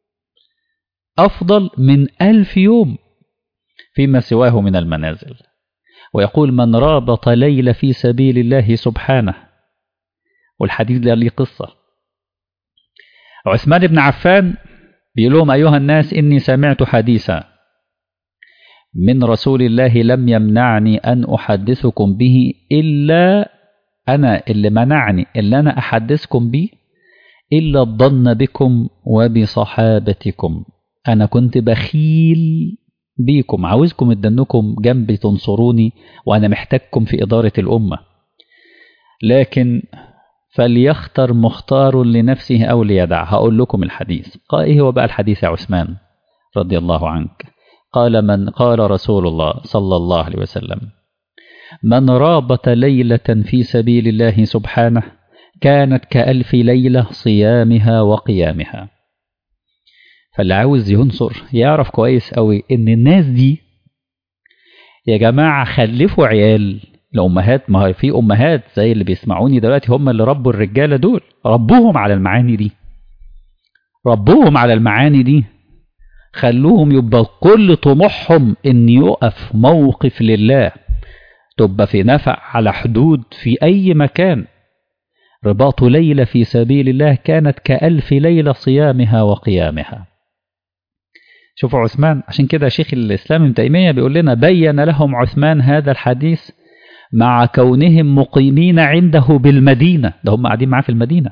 أفضل من ألف يوم فيما سواه من المنازل ويقول من رابط ليلة في سبيل الله سبحانه والحديث ده ليه قصة عثمان بن عفان بيقول لهم أيها الناس إني سمعت حديثا من رسول الله لم يمنعني أن أحدثكم به إلا أنا اللي منعني اللي أنا أحدثكم به إلا الظن بكم وبصحابتكم أنا كنت بخيل بيكم عاوزكم ادنكم جنبي تنصروني وأنا محتاجكم في إدارة الأمة لكن فليختر مختار لنفسه أو ليدع هقول لكم الحديث قال إيه هو بقى الحديث يا عثمان رضي الله عنك قال من قال رسول الله صلى الله عليه وسلم من رابط ليلة في سبيل الله سبحانه كانت كألف ليلة صيامها وقيامها فاللي عاوز ينصر يعرف كويس قوي ان الناس دي يا جماعة خلفوا عيال الأمهات ما في أمهات زي اللي بيسمعوني دلوقتي هم اللي ربوا الرجالة دول ربوهم على المعاني دي ربوهم على المعاني دي خلوهم يبقى كل طموحهم ان يقف موقف لله تبقى في نفع على حدود في أي مكان رباط ليلة في سبيل الله كانت كألف ليلة صيامها وقيامها شوفوا عثمان عشان كده شيخ الإسلام ابن تيمية بيقول لنا بين لهم عثمان هذا الحديث مع كونهم مقيمين عنده بالمدينة ده هم قاعدين معاه في المدينة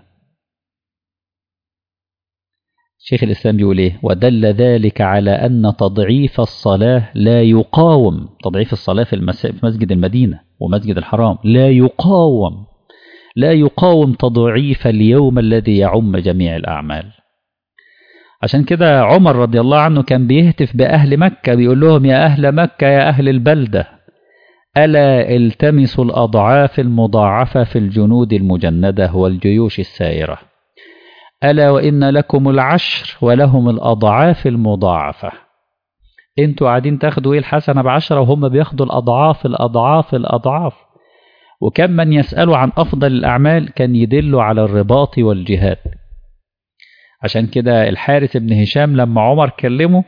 شيخ الإسلام بيقول إيه ودل ذلك على أن تضعيف الصلاة لا يقاوم تضعيف الصلاة في, المس... في مسجد المدينة ومسجد الحرام لا يقاوم لا يقاوم تضعيف اليوم الذي يعم جميع الأعمال عشان كده عمر رضي الله عنه كان بيهتف بأهل مكة بيقول لهم يا أهل مكة يا أهل البلدة ألا التمسوا الأضعاف المضاعفة في الجنود المجندة والجيوش السائرة ألا وإن لكم العشر ولهم الأضعاف المضاعفة انتوا قاعدين تاخدوا ايه الحسنة بعشرة وهم بياخدوا الأضعاف الأضعاف الأضعاف وكم من يسألوا عن أفضل الأعمال كان يدلوا على الرباط والجهاد عشان كده الحارث بن هشام لما عمر كلمه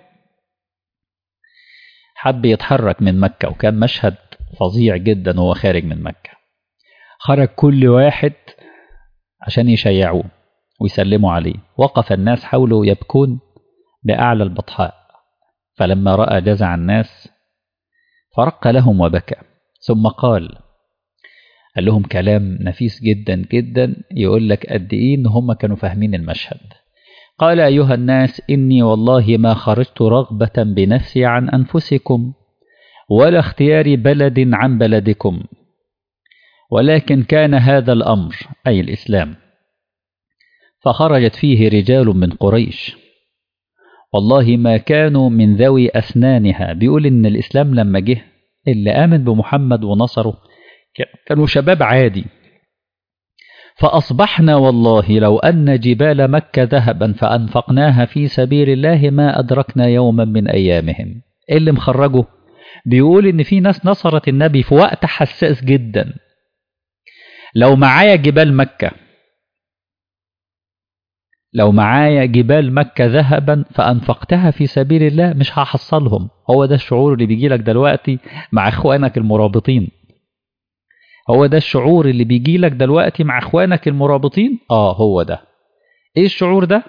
حب يتحرك من مكة وكان مشهد فظيع جدا وهو خارج من مكة خرج كل واحد عشان يشيعوه ويسلموا عليه وقف الناس حوله يبكون بأعلى البطحاء فلما رأى جزع الناس فرق لهم وبكى ثم قال قال لهم كلام نفيس جدا جدا يقول لك قد ايه ان هم كانوا فاهمين المشهد قال ايها الناس اني والله ما خرجت رغبه بنفسي عن انفسكم ولا اختيار بلد عن بلدكم ولكن كان هذا الامر اي الاسلام فخرجت فيه رجال من قريش والله ما كانوا من ذوي اسنانها بيقول ان الاسلام لما جه اللي امن بمحمد ونصره كانوا شباب عادي فأصبحنا والله لو أن جبال مكة ذهبا فأنفقناها في سبيل الله ما أدركنا يوما من أيامهم إيه اللي مخرجه بيقول إن في ناس نصرت النبي في وقت حساس جدا لو معايا جبال مكة لو معايا جبال مكة ذهبا فأنفقتها في سبيل الله مش هحصلهم هو ده الشعور اللي بيجي لك دلوقتي مع إخوانك المرابطين هو ده الشعور اللي بيجي لك دلوقتي مع إخوانك المرابطين آه هو ده إيه الشعور ده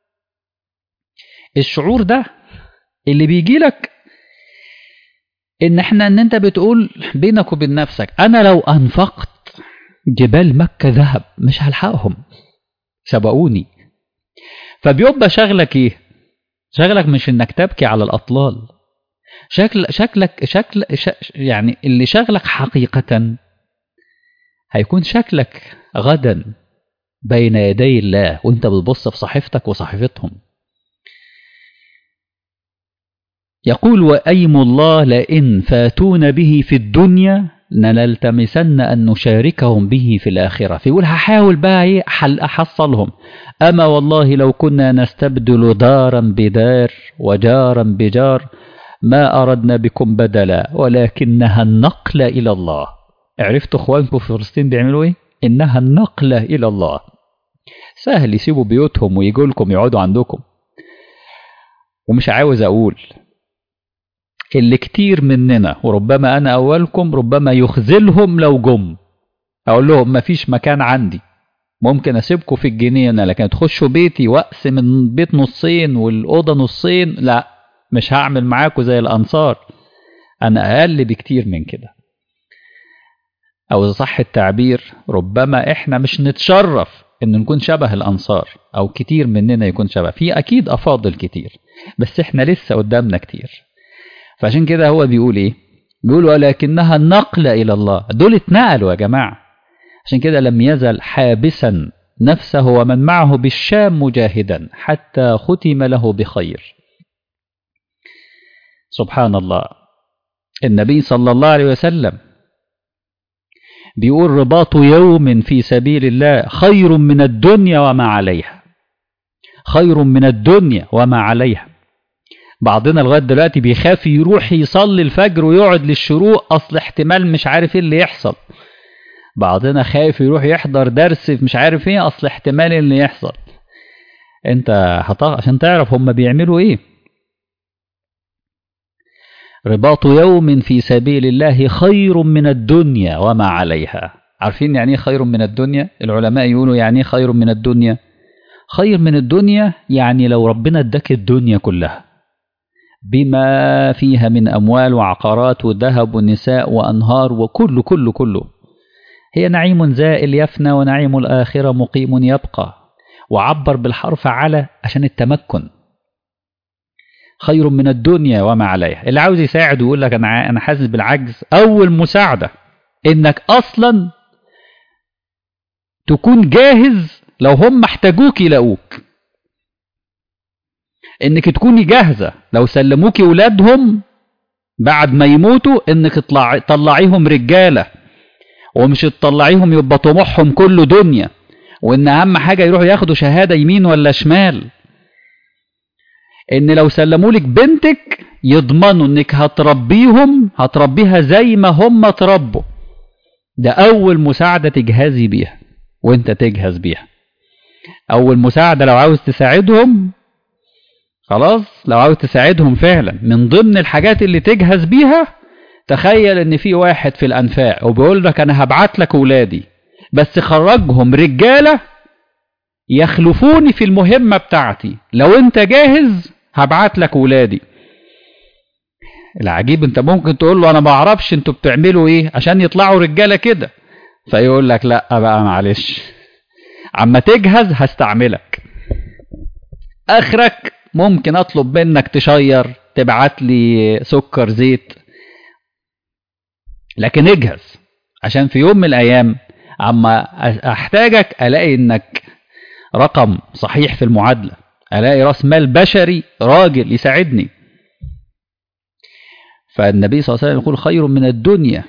الشعور ده اللي بيجي لك ان احنا ان انت بتقول بينك وبين نفسك انا لو انفقت جبال مكة ذهب مش هلحقهم سبقوني فبيبقى شغلك ايه شغلك مش انك تبكي على الاطلال شكل شكلك شكل ش يعني اللي شغلك حقيقة هيكون شكلك غدا بين يدي الله وانت بتبص في صحيفتك وصحيفتهم يقول وأيم الله لئن فاتون به في الدنيا لنلتمسن أن نشاركهم به في الآخرة فيقول هحاول بقى ايه حل أحصلهم أما والله لو كنا نستبدل دارا بدار وجارا بجار ما أردنا بكم بدلا ولكنها النقل إلى الله عرفتوا أخوانكم في فلسطين بيعملوا إيه؟ إنها النقل إلى الله سهل يسيبوا بيوتهم ويجوا لكم يقعدوا عندكم ومش عاوز أقول اللي كتير مننا وربما أنا أولكم ربما يخذلهم لو جم أقول لهم مفيش مكان عندي ممكن أسيبكم في الجنينة لكن تخشوا بيتي وأقسم البيت نصين والأوضة نصين لا مش هعمل معاكم زي الأنصار أنا أقل بكتير من كده أو إذا صح التعبير ربما إحنا مش نتشرف إن نكون شبه الأنصار أو كتير مننا يكون شبه في أكيد أفاضل كتير بس إحنا لسه قدامنا كتير فعشان كده هو بيقول ايه بيقول ولكنها النقل الى الله دول اتنقلوا يا جماعه عشان كده لم يزل حابسا نفسه ومن معه بالشام مجاهدا حتى ختم له بخير سبحان الله النبي صلى الله عليه وسلم بيقول رباط يوم في سبيل الله خير من الدنيا وما عليها خير من الدنيا وما عليها بعضنا لغايه دلوقتي بيخاف يروح يصلي الفجر ويقعد للشروق اصل احتمال مش عارف ايه اللي يحصل بعضنا خايف يروح يحضر درس مش عارف ايه اصل احتمال اللي يحصل انت هط... عشان تعرف هم بيعملوا ايه رباط يوم في سبيل الله خير من الدنيا وما عليها عارفين يعني ايه خير من الدنيا العلماء يقولوا يعني ايه خير من الدنيا خير من الدنيا يعني لو ربنا اداك الدنيا كلها بما فيها من أموال وعقارات وذهب ونساء وأنهار وكل كل كله هي نعيم زائل يفنى ونعيم الآخرة مقيم يبقى وعبر بالحرف على عشان التمكن خير من الدنيا وما عليها اللي عاوز يساعد ويقول لك أنا أنا حاسس بالعجز أول مساعدة إنك أصلا تكون جاهز لو هم احتاجوك يلاقوك انك تكوني جاهزه لو سلموكي ولادهم بعد ما يموتوا انك تطلع تطلعيهم رجاله ومش تطلعيهم يبقى طموحهم كله دنيا وان اهم حاجه يروحوا ياخدوا شهاده يمين ولا شمال ان لو سلمولك بنتك يضمنوا انك هتربيهم هتربيها زي ما هم اتربوا ده اول مساعده تجهزي بيها وانت تجهز بيها اول مساعده لو عاوز تساعدهم خلاص لو عاوز تساعدهم فعلا من ضمن الحاجات اللي تجهز بيها تخيل ان في واحد في الانفاق وبيقول لك انا هبعت لك ولادي بس خرجهم رجاله يخلفوني في المهمه بتاعتي لو انت جاهز هبعت لك ولادي العجيب انت ممكن تقول له انا ما اعرفش انتوا بتعملوا ايه عشان يطلعوا رجاله كده فيقول لك لا بقى معلش عما تجهز هستعملك اخرك ممكن اطلب منك تشير تبعت لي سكر زيت لكن اجهز عشان في يوم من الايام اما احتاجك الاقي انك رقم صحيح في المعادله الاقي راس مال بشري راجل يساعدني فالنبي صلى الله عليه وسلم يقول خير من الدنيا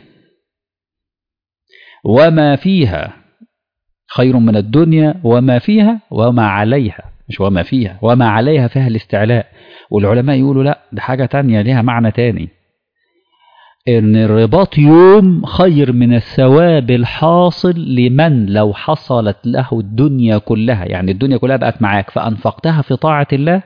وما فيها خير من الدنيا وما فيها وما عليها مش وما فيها وما عليها فيها الاستعلاء والعلماء يقولوا لا ده حاجة تانية ليها معنى تاني ان الرباط يوم خير من الثواب الحاصل لمن لو حصلت له الدنيا كلها يعني الدنيا كلها بقت معاك فانفقتها في طاعه الله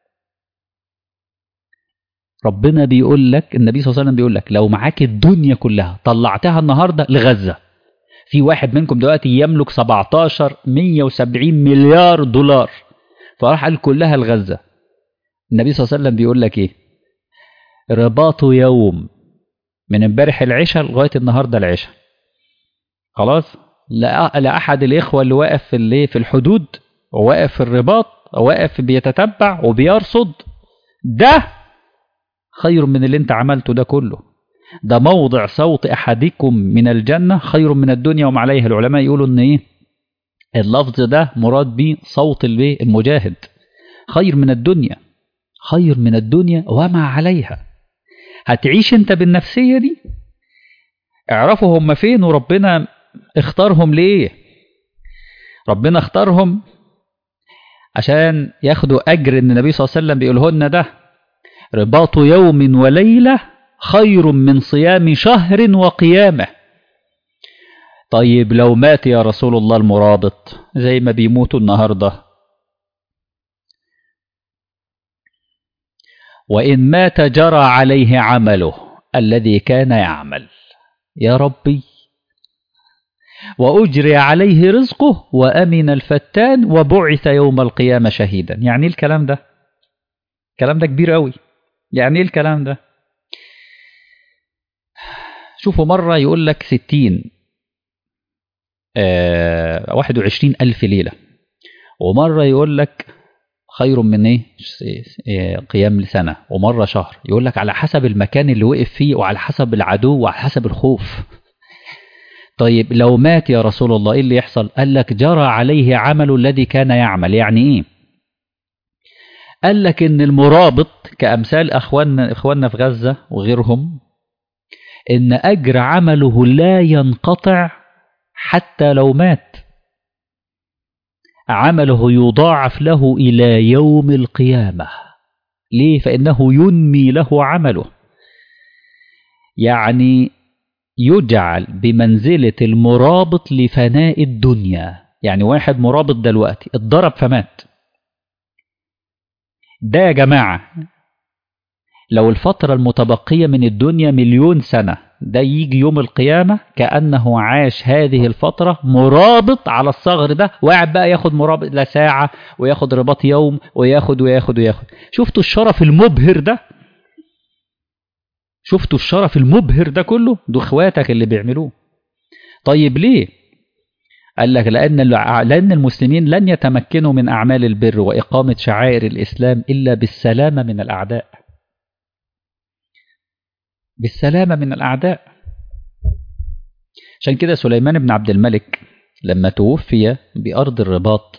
ربنا بيقول لك النبي صلى الله عليه وسلم بيقول لك لو معاك الدنيا كلها طلعتها النهارده لغزه في واحد منكم دلوقتي يملك 17 170 مليار دولار فراح قال كلها لغزه النبي صلى الله عليه وسلم بيقول لك ايه رباط يوم من امبارح العشاء لغايه النهارده العشاء خلاص لا لا احد الاخوه اللي واقف في اللي في الحدود وواقف في الرباط واقف بيتتبع وبيرصد ده خير من اللي انت عملته ده كله ده موضع صوت احدكم من الجنه خير من الدنيا وما عليها العلماء يقولوا ان ايه اللفظ ده مراد بيه صوت المجاهد خير من الدنيا خير من الدنيا وما عليها هتعيش انت بالنفسية دي اعرفوا هم فين وربنا اختارهم ليه ربنا اختارهم عشان ياخدوا أجر إن النبي صلى الله عليه وسلم بيقولهن ده رباط يوم وليلة خير من صيام شهر وقيامه طيب لو مات يا رسول الله المرابط زي ما بيموتوا النهارده وإن مات جرى عليه عمله الذي كان يعمل يا ربي وأجري عليه رزقه وأمن الفتان وبعث يوم القيامة شهيدا يعني إيه الكلام ده الكلام ده كبير قوي يعني إيه الكلام ده شوفوا مرة يقول لك ستين آه واحد وعشرين ألف ليلة ومرة يقول لك خير من ايه قيام سنة ومرة شهر يقول لك على حسب المكان اللي وقف فيه وعلى حسب العدو وعلى حسب الخوف طيب لو مات يا رسول الله ايه اللي يحصل قال لك جرى عليه عمل الذي كان يعمل يعني ايه قال لك ان المرابط كامثال اخواننا اخواننا في غزة وغيرهم ان اجر عمله لا ينقطع حتى لو مات عمله يضاعف له إلى يوم القيامة ليه؟ فإنه ينمي له عمله يعني يجعل بمنزلة المرابط لفناء الدنيا يعني واحد مرابط دلوقتي اتضرب فمات ده يا جماعة لو الفترة المتبقية من الدنيا مليون سنة ده يجي يوم القيامة كأنه عاش هذه الفترة مرابط على الصغر ده وقاعد بقى ياخد مرابط لا ساعة وياخد رباط يوم وياخد وياخد وياخد شفتوا الشرف المبهر ده شفتوا الشرف المبهر ده كله ده اخواتك اللي بيعملوه طيب ليه قال لك لأن لأن المسلمين لن يتمكنوا من أعمال البر وإقامة شعائر الإسلام إلا بالسلامة من الأعداء بالسلامة من الأعداء عشان كده سليمان بن عبد الملك لما توفي بأرض الرباط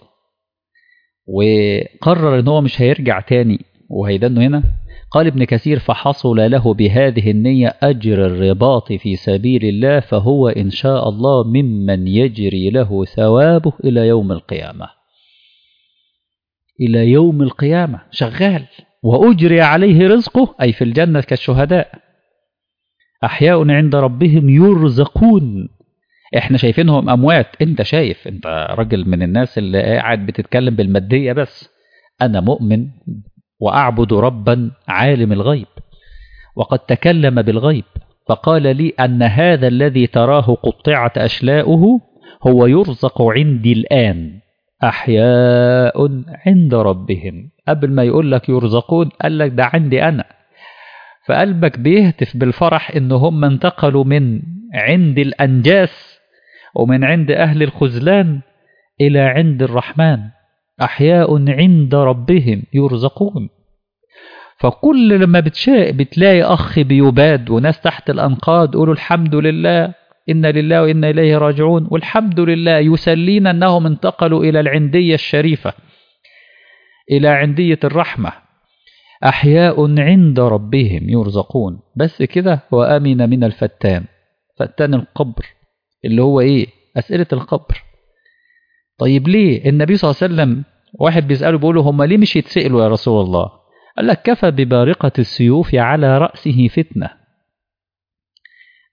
وقرر ان هو مش هيرجع تاني وهيدنه هنا قال ابن كثير فحصل له بهذه النية أجر الرباط في سبيل الله فهو إن شاء الله ممن يجري له ثوابه إلى يوم القيامة إلى يوم القيامة شغال وأجري عليه رزقه أي في الجنة كالشهداء أحياء عند ربهم يرزقون احنا شايفينهم أموات انت شايف انت راجل من الناس اللي قاعد بتتكلم بالمادية بس أنا مؤمن وأعبد ربا عالم الغيب وقد تكلم بالغيب فقال لي أن هذا الذي تراه قطعت أشلاؤه هو يرزق عندي الآن أحياء عند ربهم قبل ما يقول لك يرزقون قال لك ده عندي أنا فقلبك بيهتف بالفرح إن هم انتقلوا من عند الأنجاس ومن عند أهل الخذلان إلى عند الرحمن أحياء عند ربهم يرزقون فكل لما بتشاء بتلاقي أخ بيباد وناس تحت الأنقاض قولوا الحمد لله إنا لله وإنا إليه راجعون والحمد لله يسلينا أنهم انتقلوا إلى العندية الشريفة إلى عندية الرحمة أحياء عند ربهم يرزقون بس كده وأمن من الفتان فتان القبر اللي هو إيه أسئلة القبر طيب ليه النبي صلى الله عليه وسلم واحد بيسأله بيقول هم ليه مش يتسألوا يا رسول الله قال لك كفى ببارقة السيوف على رأسه فتنة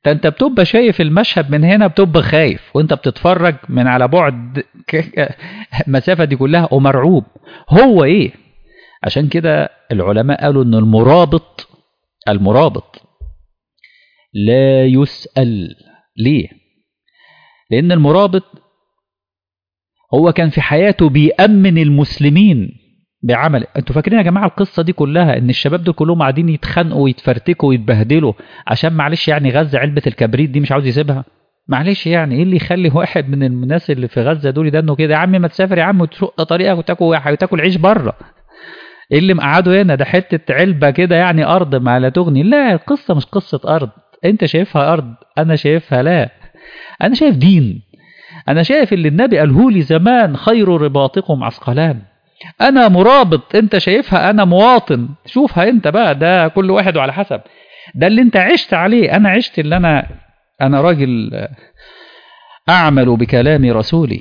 ده انت بتبقى شايف المشهد من هنا بتبقى خايف وانت بتتفرج من على بعد المسافة دي كلها ومرعوب هو ايه عشان كده العلماء قالوا ان المرابط المرابط لا يسأل ليه لان المرابط هو كان في حياته بيأمن المسلمين بعمل انتوا فاكرين يا جماعه القصه دي كلها ان الشباب دول كلهم قاعدين يتخانقوا ويتفرتكوا ويتبهدلوا عشان معلش يعني غزه علبه الكبريت دي مش عاوز يسيبها معلش يعني ايه اللي يخلي واحد من الناس اللي في غزه دول يدنوا كده يا عم ما تسافر يا عم وتشق طريقك وتاكل وتاكل عيش بره ايه اللي مقعده هنا ده حته علبه كده يعني ارض ما لا تغني لا القصه مش قصه ارض انت شايفها ارض انا شايفها لا انا شايف دين انا شايف اللي النبي قاله لي زمان خير رباطكم عسقلان انا مرابط انت شايفها انا مواطن شوفها انت بقى ده كل واحد وعلى حسب ده اللي انت عشت عليه انا عشت اللي انا انا راجل اعمل بكلام رسولي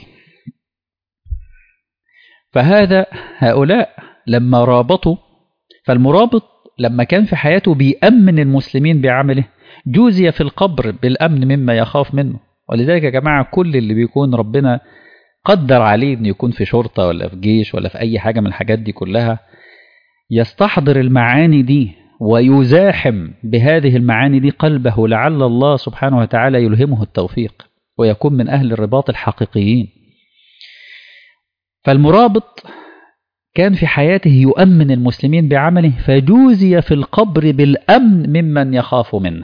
فهذا هؤلاء لما رابطوا فالمرابط لما كان في حياته بيأمن المسلمين بعمله جوزي في القبر بالأمن مما يخاف منه ولذلك يا جماعة كل اللي بيكون ربنا قدر عليه انه يكون في شرطة ولا في جيش ولا في أي حاجة من الحاجات دي كلها يستحضر المعاني دي ويزاحم بهذه المعاني دي قلبه لعل الله سبحانه وتعالى يلهمه التوفيق ويكون من أهل الرباط الحقيقيين فالمرابط كان في حياته يؤمن المسلمين بعمله فجوزي في القبر بالأمن ممن يخاف منه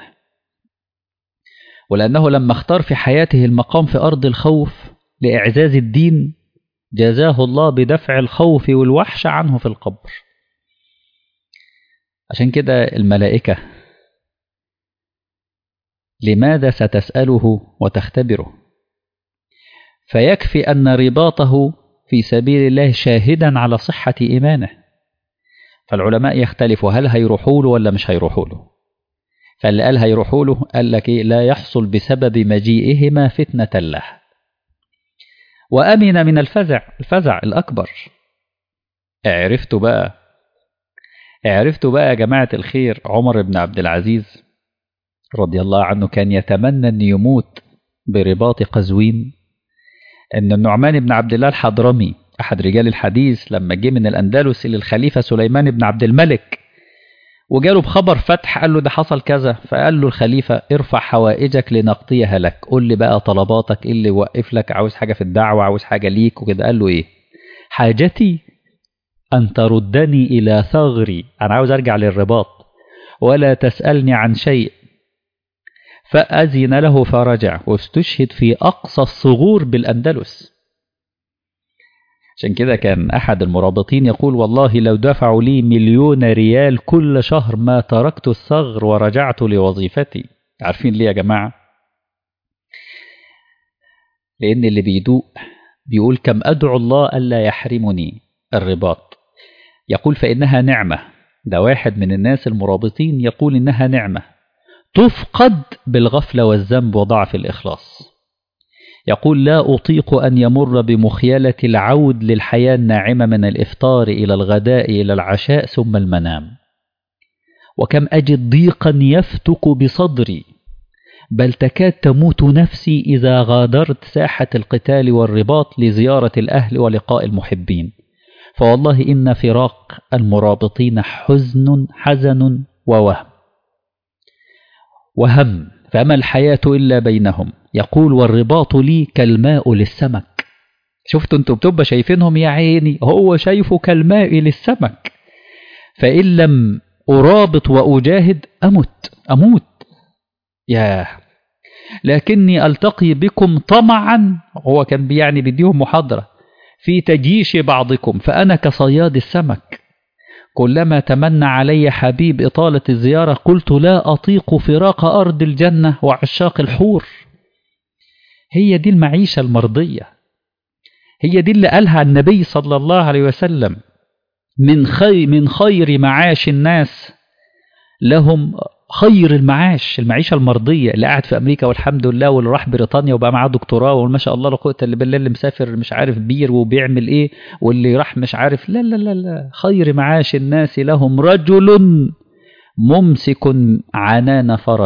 ولأنه لما اختار في حياته المقام في أرض الخوف لإعزاز الدين جزاه الله بدفع الخوف والوحش عنه في القبر عشان كده الملائكة لماذا ستسأله وتختبره فيكفي أن رباطه في سبيل الله شاهدا على صحة إيمانه فالعلماء يختلفوا هل هيروحوا له ولا مش هيروحوا له فاللي قال هيروحوا له قال لك إيه لا يحصل بسبب مجيئهما فتنة له وأمن من الفزع الفزع الأكبر عرفتوا بقى عرفتوا بقى يا جماعة الخير عمر بن عبد العزيز رضي الله عنه كان يتمنى أن يموت برباط قزوين أن النعمان بن عبد الله الحضرمي أحد رجال الحديث لما جه من الأندلس للخليفة سليمان بن عبد الملك وجاله بخبر فتح قال له ده حصل كذا فقال له الخليفة ارفع حوائجك لنقضيها لك قول لي بقى طلباتك ايه اللي يوقف لك عاوز حاجة في الدعوة عاوز حاجة ليك وكده قال له ايه حاجتي أن تردني إلى ثغري أنا عاوز أرجع للرباط ولا تسألني عن شيء فأذن له فرجع واستشهد في أقصى الصغور بالأندلس عشان كده كان أحد المرابطين يقول والله لو دفعوا لي مليون ريال كل شهر ما تركت الثغر ورجعت لوظيفتي عارفين ليه يا جماعة لأن اللي بيدوق بيقول كم أدعو الله ألا يحرمني الرباط يقول فإنها نعمة ده واحد من الناس المرابطين يقول إنها نعمة تفقد بالغفلة والذنب وضعف الإخلاص يقول لا أطيق أن يمر بمخيلة العود للحياة الناعمة من الإفطار إلى الغداء إلى العشاء ثم المنام وكم أجد ضيقا يفتك بصدري بل تكاد تموت نفسي إذا غادرت ساحة القتال والرباط لزيارة الأهل ولقاء المحبين فوالله إن فراق المرابطين حزن حزن ووهم وهم فما الحياة إلا بينهم يقول والرباط لي كالماء للسمك شفتوا انتوا بتبقى شايفينهم يا عيني هو شايفه كالماء للسمك فإن لم أرابط وأجاهد أمت أموت يا لكني ألتقي بكم طمعا هو كان يعني بيديهم محاضرة في تجيش بعضكم فأنا كصياد السمك كلما تمنى علي حبيب إطالة الزيارة قلت لا أطيق فراق أرض الجنة وعشاق الحور هي دي المعيشة المرضية هي دي اللي قالها النبي صلى الله عليه وسلم من خير من خير معاش الناس لهم خير المعاش المعيشة المرضية اللي قاعد في أمريكا والحمد لله واللي راح بريطانيا وبقى معاه دكتوراه وما شاء الله لا قوة إلا بالله اللي مسافر مش عارف بير وبيعمل إيه واللي راح مش عارف لا لا لا لا خير معاش الناس لهم رجل ممسك عنان فرسه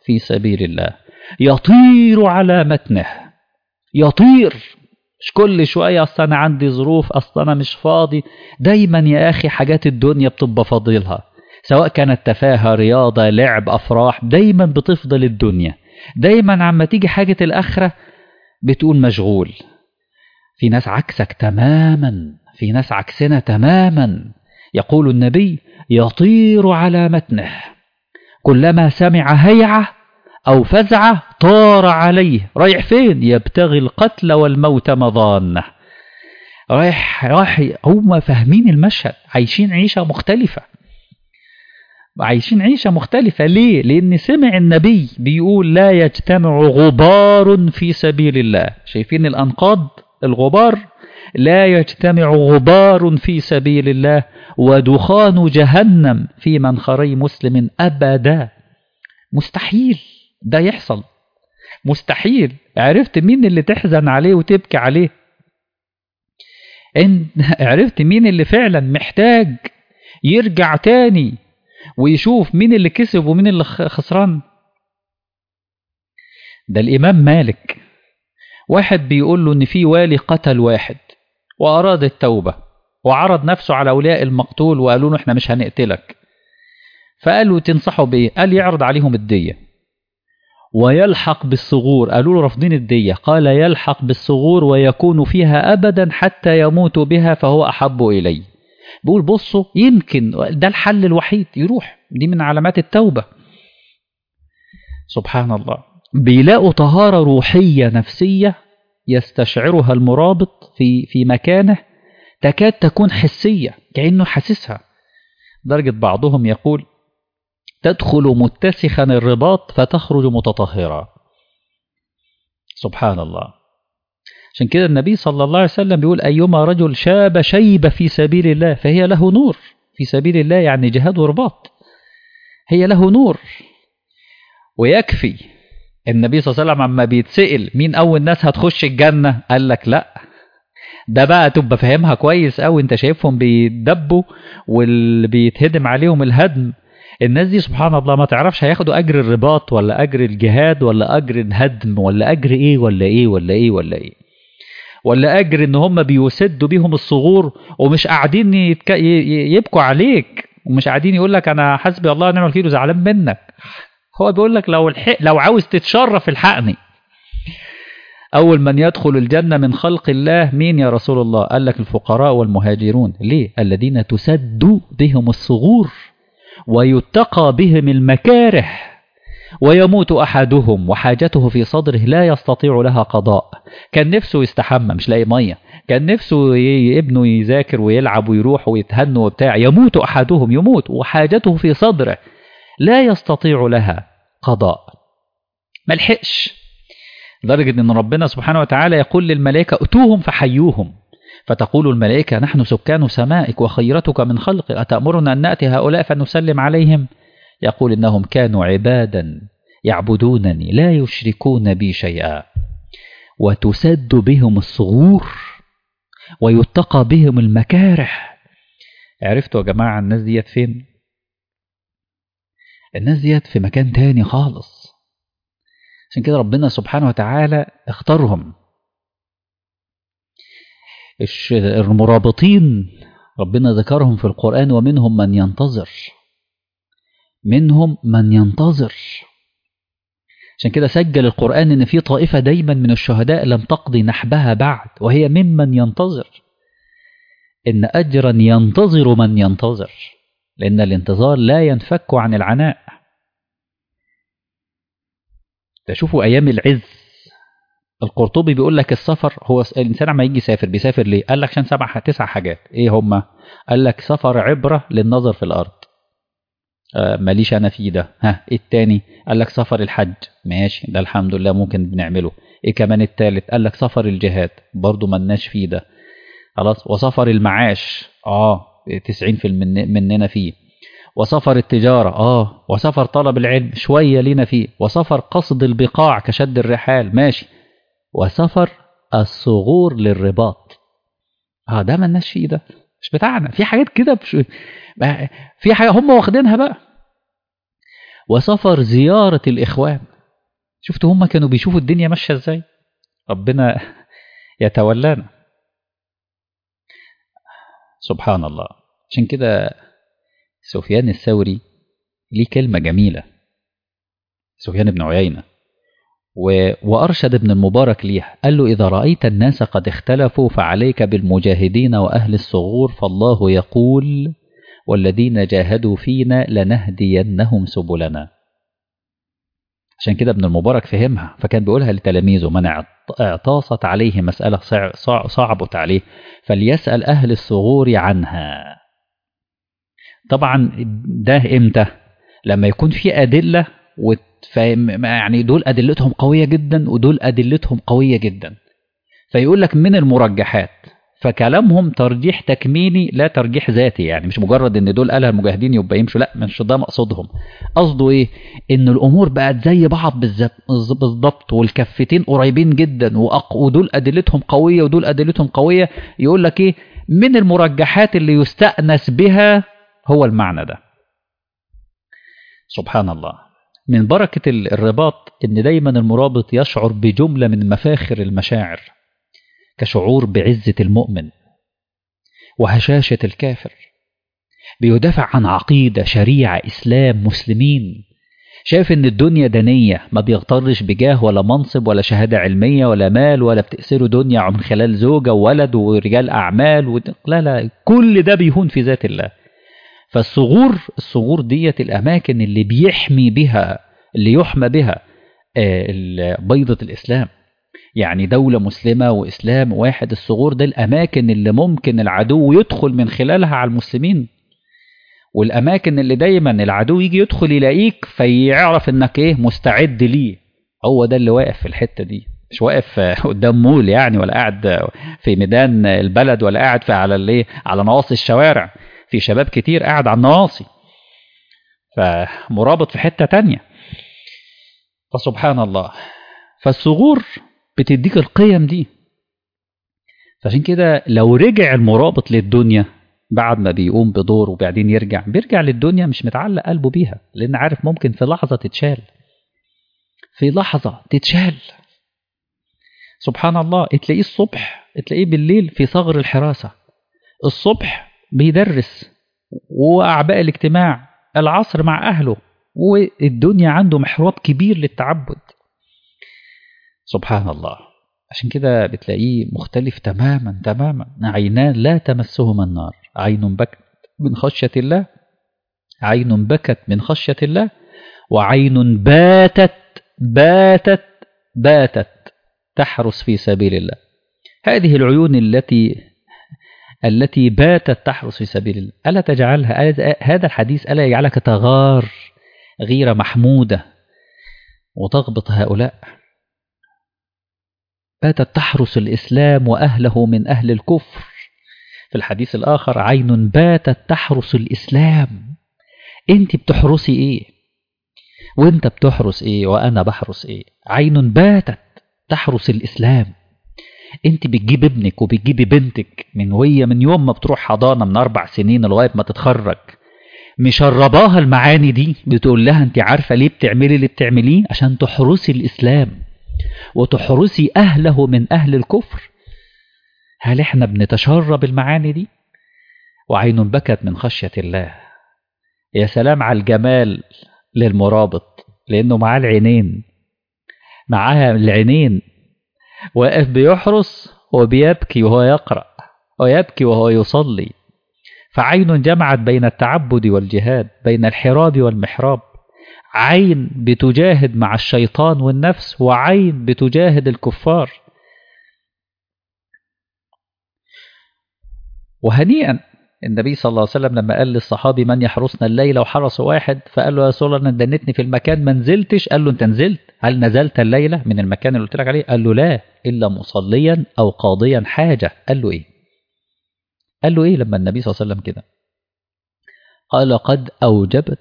في سبيل الله يطير على متنه يطير مش كل شوية أصل أنا عندي ظروف أصل أنا مش فاضي دايما يا أخي حاجات الدنيا بتبقى فاضلها سواء كانت تفاهة رياضة لعب أفراح دايما بتفضل الدنيا دايما عما تيجي حاجة الآخرة بتقول مشغول في ناس عكسك تماما في ناس عكسنا تماما يقول النبي يطير على متنه كلما سمع هيعة أو فزعة طار عليه رايح فين يبتغي القتل والموت مضانه رايح رايح هم فاهمين المشهد عايشين عيشة مختلفة عايشين عيشة مختلفة ليه؟ لأن سمع النبي بيقول لا يجتمع غبار في سبيل الله شايفين الأنقاض الغبار لا يجتمع غبار في سبيل الله ودخان جهنم في منخري مسلم أبدا مستحيل ده يحصل مستحيل عرفت مين اللي تحزن عليه وتبكي عليه انت عرفت مين اللي فعلا محتاج يرجع تاني ويشوف مين اللي كسب ومين اللي خسران ده الإمام مالك واحد بيقول له إن في والي قتل واحد وأراد التوبة وعرض نفسه على أولياء المقتول وقالوا له إحنا مش هنقتلك فقالوا تنصحوا بإيه؟ قال يعرض عليهم الدية ويلحق بالصغور قالوا له رافضين الدية قال يلحق بالصغور ويكون فيها أبدا حتى يموت بها فهو أحب إلي بيقول بصوا يمكن ده الحل الوحيد يروح دي من علامات التوبة سبحان الله بيلاقوا طهارة روحية نفسية يستشعرها المرابط في في مكانه تكاد تكون حسية كأنه حاسسها درجة بعضهم يقول تدخل متسخا الرباط فتخرج متطهرا سبحان الله عشان كده النبي صلى الله عليه وسلم بيقول أيما رجل شاب شيب في سبيل الله فهي له نور في سبيل الله يعني جهاد ورباط هي له نور ويكفي النبي صلى الله عليه وسلم عما بيتسأل مين أول ناس هتخش الجنة قال لك لا ده بقى تبقى فاهمها كويس أوي أنت شايفهم بيدبوا واللي بيتهدم عليهم الهدم الناس دي سبحان الله ما تعرفش هياخدوا أجر الرباط ولا أجر الجهاد ولا أجر الهدم ولا أجر إيه ولا إيه ولا إيه ولا إيه ولا أجر إن هم بيسدوا بيهم الصغور ومش قاعدين يتك... يبكوا عليك ومش قاعدين يقول لك أنا حسبي الله ونعم الوكيل وزعلان منك هو بيقول لك لو الحق لو عاوز تتشرف الحقني أول من يدخل الجنة من خلق الله مين يا رسول الله قال لك الفقراء والمهاجرون ليه الذين تسد بهم الصغور ويتقى بهم المكاره ويموت أحدهم وحاجته في صدره لا يستطيع لها قضاء كان نفسه يستحمى مش لاقي مية كان نفسه ابنه يذاكر ويلعب ويروح ويتهنى وبتاع يموت أحدهم يموت وحاجته في صدره لا يستطيع لها قضاء ملحقش لدرجة أن ربنا سبحانه وتعالى يقول للملائكة اتوهم فحيوهم فتقول الملائكة نحن سكان سمائك وخيرتك من خلقك أتأمرنا أن نأتي هؤلاء فنسلم عليهم يقول إنهم كانوا عبادا يعبدونني لا يشركون بي شيئا وتسد بهم الصغور ويتقى بهم المكاره عرفتوا يا جماعة الناس ديت فين الناس ديت في مكان تاني خالص عشان كده ربنا سبحانه وتعالى اختارهم المرابطين ربنا ذكرهم في القرآن ومنهم من ينتظر منهم من ينتظر عشان كده سجل القرآن إن في طائفة دايما من الشهداء لم تقضي نحبها بعد وهي ممن ينتظر إن أجرا ينتظر من ينتظر لأن الانتظار لا ينفك عن العناء تشوفوا أيام العز القرطبي بيقول لك السفر هو الإنسان عما يجي يسافر بيسافر ليه؟ قال لك عشان سبع تسع حاجات إيه هما؟ قال لك سفر عبرة للنظر في الأرض آه ماليش أنا فيه ده ها إيه التاني؟ قال لك سفر الحج ماشي ده الحمد لله ممكن بنعمله إيه كمان التالت؟ قال لك سفر الجهاد برضو ملناش فيه ده خلاص وسفر المعاش اه 90% من مننا فيه وسفر التجارة آه وسفر طلب العلم شوية لينا فيه وسفر قصد البقاع كشد الرحال ماشي وسفر الصغور للرباط اه ده مالناش فيه ده مش بتاعنا في حاجات كده بش... في حاجة هم واخدينها بقى وسفر زيارة الإخوان شفتوا هم كانوا بيشوفوا الدنيا ماشية ازاي ربنا يتولانا سبحان الله عشان كده سفيان الثوري ليه كلمة جميلة سفيان بن عيينة و... وأرشد ابن المبارك ليه قال له إذا رأيت الناس قد اختلفوا فعليك بالمجاهدين وأهل الصغور فالله يقول والذين جاهدوا فينا لنهدينهم سبلنا عشان كده ابن المبارك فهمها فكان بيقولها لتلاميذه من اعتصت عليه مسألة صعبت عليه فليسأل أهل الصغور عنها طبعا ده امتى لما يكون في أدلة فاهم يعني دول أدلتهم قوية جدا ودول أدلتهم قوية جدا فيقول لك من المرجحات فكلامهم ترجيح تكميني لا ترجيح ذاتي يعني مش مجرد ان دول قالها المجاهدين يبقى يمشوا لا مش ده مقصودهم قصده ايه ان الامور بقت زي بعض بالظبط والكفتين قريبين جدا ودول ادلتهم قويه ودول ادلتهم قويه يقول لك ايه من المرجحات اللي يستأنس بها هو المعنى ده سبحان الله من بركة الرباط ان دايما المرابط يشعر بجملة من مفاخر المشاعر كشعور بعزة المؤمن وهشاشة الكافر بيدافع عن عقيدة شريعة إسلام مسلمين شايف ان الدنيا دنية ما بيغترش بجاه ولا منصب ولا شهادة علمية ولا مال ولا بتأثره دنيا من خلال زوجة وولد ورجال أعمال و... لا لا كل ده بيهون في ذات الله فالصغور الصغور ديت الأماكن اللي بيحمي بها اللي يحمى بها بيضة الإسلام يعني دولة مسلمة وإسلام واحد الصغور ده الأماكن اللي ممكن العدو يدخل من خلالها على المسلمين والأماكن اللي دايما العدو يجي يدخل يلاقيك فيعرف إنك إيه مستعد ليه هو ده اللي واقف في الحتة دي مش واقف قدام مول يعني ولا قاعد في ميدان البلد ولا قاعد في على الايه على نواصي الشوارع في شباب كتير قاعد على النواصي فمرابط في حتة تانية فسبحان الله فالصغور بتديك القيم دي فعشان كده لو رجع المرابط للدنيا بعد ما بيقوم بدور وبعدين يرجع بيرجع للدنيا مش متعلق قلبه بيها لان عارف ممكن في لحظة تتشال في لحظة تتشال سبحان الله تلاقيه الصبح تلاقيه بالليل في ثغر الحراسة الصبح بيدرس وأعباء الاجتماع العصر مع أهله والدنيا عنده محراب كبير للتعبد سبحان الله عشان كده بتلاقيه مختلف تماما تماما عينان لا تمسهما النار عين بكت من خشية الله عين بكت من خشية الله وعين باتت باتت باتت تحرس في سبيل الله هذه العيون التي التي باتت تحرس في سبيل الله ألا تجعلها هذا الحديث ألا يجعلك تغار غيرة محمودة وتغبط هؤلاء باتت تحرس الإسلام وأهله من أهل الكفر في الحديث الآخر عين باتت تحرس الإسلام أنت بتحرسي إيه وأنت بتحرس إيه وأنا بحرس إيه عين باتت تحرس الإسلام أنت بتجيب ابنك وبتجيبي بنتك من وهي من يوم ما بتروح حضانة من أربع سنين لغاية ما تتخرج مشرباها المعاني دي بتقول لها أنت عارفة ليه بتعملي اللي بتعمليه عشان تحرسي الإسلام وتحرسي أهله من أهل الكفر هل احنا بنتشرب المعاني دي وعين بكت من خشية الله يا سلام على الجمال للمرابط لأنه معاه العينين معاها العينين واقف بيحرس وبيبكي وهو يقرأ ويبكي وهو يصلي فعين جمعت بين التعبد والجهاد بين الحراب والمحراب عين بتجاهد مع الشيطان والنفس وعين بتجاهد الكفار وهنيئا النبي صلى الله عليه وسلم لما قال للصحابي من يحرسنا الليلة وحرس واحد فقال له يا رسول الله انا دنتني في المكان ما نزلتش قال له انت نزلت هل نزلت الليلة من المكان اللي قلت لك عليه قال له لا إلا مصليا أو قاضيا حاجة قال له إيه قال له إيه لما النبي صلى الله عليه وسلم كده قال قد أوجبت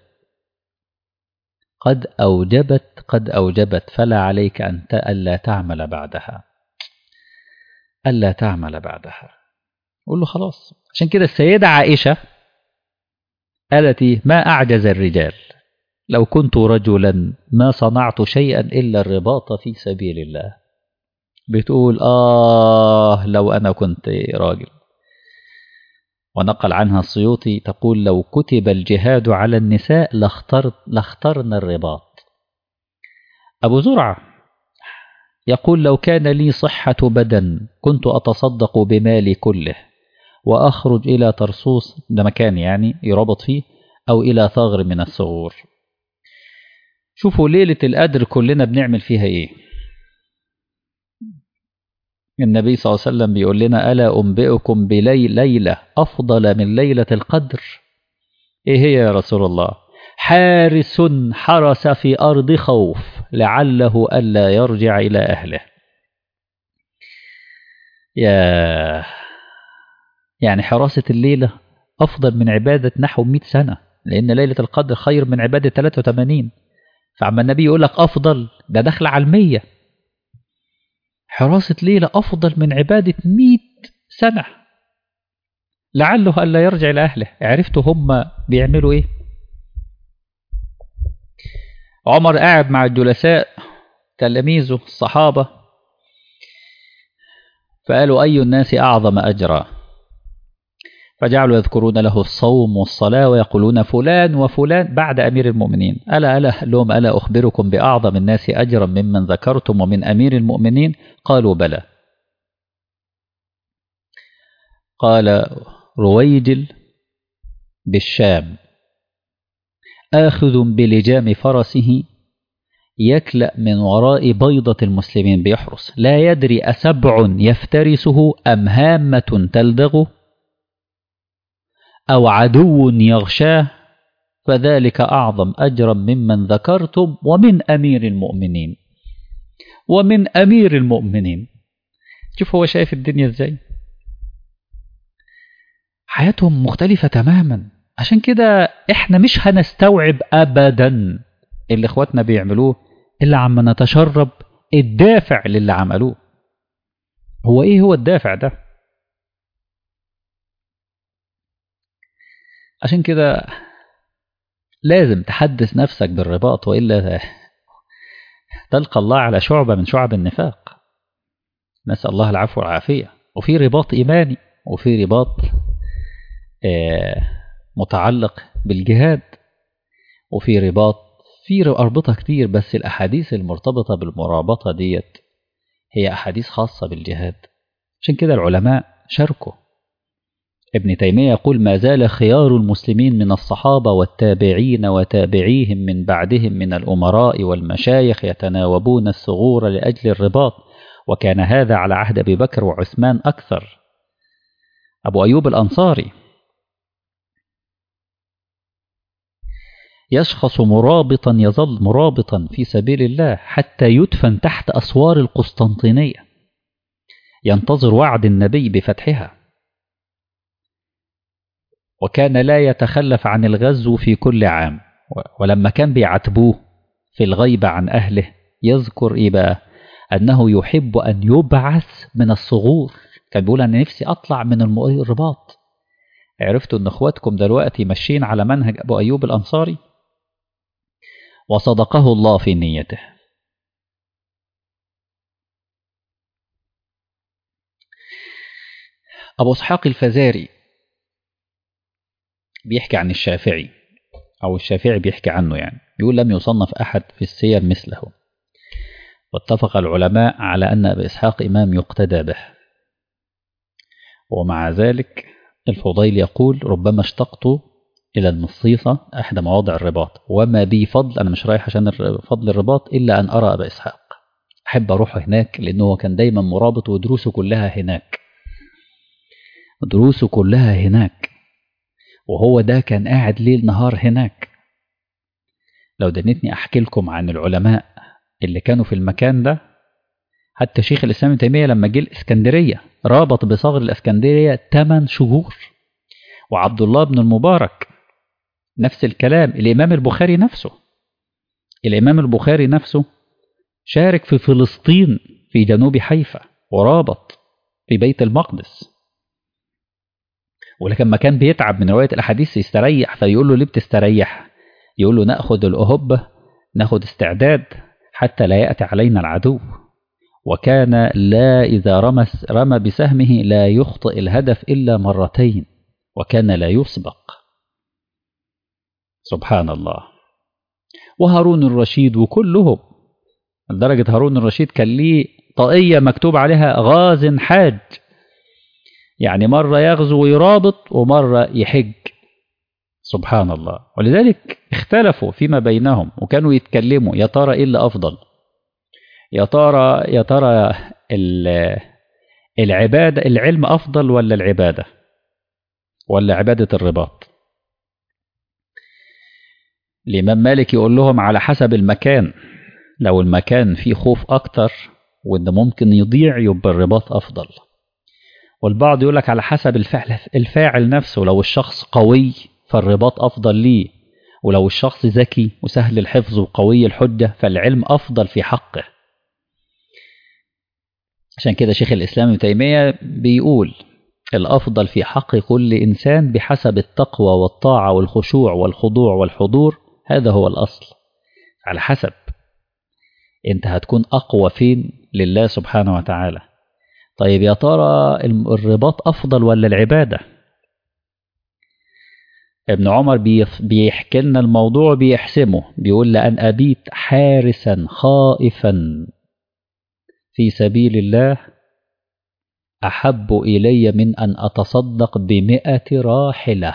قد أوجبت قد أوجبت فلا عليك أن ألا تعمل بعدها ألا تعمل بعدها قول له خلاص عشان كده السيدة عائشة قالت ما أعجز الرجال لو كنت رجلا ما صنعت شيئا إلا الرباط في سبيل الله بتقول آه لو أنا كنت راجل ونقل عنها السيوطي تقول لو كتب الجهاد على النساء لاخترت لاخترنا الرباط أبو زرعة يقول لو كان لي صحة بدن كنت أتصدق بمالي كله وأخرج إلى ترسوس ده مكان يعني يربط فيه أو إلى ثغر من الثغور شوفوا ليلة القدر كلنا بنعمل فيها إيه النبي صلى الله عليه وسلم بيقول لنا ألا أنبئكم بليلة ليلة أفضل من ليلة القدر إيه هي يا رسول الله حارس حرس في أرض خوف لعله ألا يرجع إلى أهله يا يعني حراسة الليلة أفضل من عبادة نحو 100 سنة لأن ليلة القدر خير من عبادة 83 فعما النبي يقول لك أفضل ده دخل على المية حراسة ليلة أفضل من عبادة 100 سنة لعله ألا يرجع لأهله عرفتوا هم بيعملوا إيه عمر قاعد مع الجلساء تلاميذه الصحابة فقالوا أي الناس أعظم أجرا فجعلوا يذكرون له الصوم والصلاة ويقولون فلان وفلان بعد أمير المؤمنين ألا ألا لهم ألا أخبركم بأعظم الناس أجرا ممن ذكرتم ومن أمير المؤمنين قالوا بلى قال رويجل بالشام آخذ بلجام فرسه يكلأ من وراء بيضة المسلمين بيحرس لا يدري أسبع يفترسه أم هامة تلدغه أو عدو يغشاه فذلك أعظم أجرا ممن ذكرتم ومن أمير المؤمنين ومن أمير المؤمنين شوف هو شايف الدنيا ازاي حياتهم مختلفة تماما عشان كده احنا مش هنستوعب ابدا اللي اخواتنا بيعملوه الا عما نتشرب الدافع للي عملوه هو ايه هو الدافع ده عشان كده لازم تحدث نفسك بالرباط والا تلقى الله على شعبة من شعب النفاق نسأل الله العفو والعافية وفي رباط إيماني وفي رباط آه متعلق بالجهاد وفي رباط في أربطة كتير بس الأحاديث المرتبطة بالمرابطة ديت هي أحاديث خاصة بالجهاد عشان كده العلماء شاركوا ابن تيمية يقول ما زال خيار المسلمين من الصحابة والتابعين وتابعيهم من بعدهم من الأمراء والمشايخ يتناوبون الثغور لأجل الرباط وكان هذا على عهد أبي بكر وعثمان أكثر أبو أيوب الأنصاري يشخص مرابطا يظل مرابطا في سبيل الله حتى يدفن تحت أسوار القسطنطينية ينتظر وعد النبي بفتحها وكان لا يتخلف عن الغزو في كل عام ولما كان بيعاتبوه في الغيبة عن أهله يذكر إيه بقى أنه يحب أن يبعث من الصغور كان بيقول أنا نفسي أطلع من الرباط عرفتوا أن أخواتكم دلوقتي ماشيين على منهج أبو أيوب الأنصاري وصدقه الله في نيته أبو إسحاق الفزاري بيحكي عن الشافعي أو الشافعي بيحكي عنه يعني يقول لم يصنف أحد في السير مثله واتفق العلماء على أن أبي إسحاق إمام يقتدى به ومع ذلك الفضيل يقول ربما اشتقت إلى المصيصة أحد مواضع الرباط وما بي فضل أنا مش رايح عشان فضل الرباط إلا أن أرى أبا إسحاق أحب أروح هناك لأنه كان دايما مرابط ودروسه كلها هناك دروسه كلها هناك وهو ده كان قاعد ليل نهار هناك لو دنيتني أحكي لكم عن العلماء اللي كانوا في المكان ده حتى شيخ الإسلام ابن تيمية لما جه الإسكندرية رابط بصغر الإسكندرية 8 شهور وعبد الله بن المبارك نفس الكلام الإمام البخاري نفسه الإمام البخاري نفسه شارك في فلسطين في جنوب حيفا ورابط في بيت المقدس ولكن ما كان بيتعب من رواية الأحاديث يستريح فيقول له ليه بتستريح يقول له نأخذ الأهبة نأخذ استعداد حتى لا يأتي علينا العدو وكان لا إذا رمى, رمى بسهمه لا يخطئ الهدف إلا مرتين وكان لا يسبق سبحان الله وهارون الرشيد وكلهم لدرجة هارون الرشيد كان ليه طاقية مكتوب عليها غاز حاج يعني مرة يغزو ويرابط ومرة يحج سبحان الله ولذلك اختلفوا فيما بينهم وكانوا يتكلموا يا ترى ايه اللي افضل يا ترى يا ترى العباده العلم افضل ولا العباده ولا عباده الرباط الامام مالك يقول لهم على حسب المكان لو المكان فيه خوف اكتر وان ممكن يضيع يبقى الرباط افضل والبعض يقول لك على حسب الفعل الفاعل نفسه لو الشخص قوي فالرباط أفضل ليه ولو الشخص ذكي وسهل الحفظ وقوي الحجة فالعلم أفضل في حقه عشان كده شيخ الإسلام ابن تيمية بيقول الأفضل في حق كل إنسان بحسب التقوى والطاعة والخشوع والخضوع والحضور هذا هو الأصل على حسب أنت هتكون أقوى فين لله سبحانه وتعالى طيب يا ترى الرباط أفضل ولا العبادة ابن عمر بيحكي لنا الموضوع بيحسمه بيقول لأن أبيت حارسا خائفا في سبيل الله أحب إلي من أن أتصدق بمئة راحلة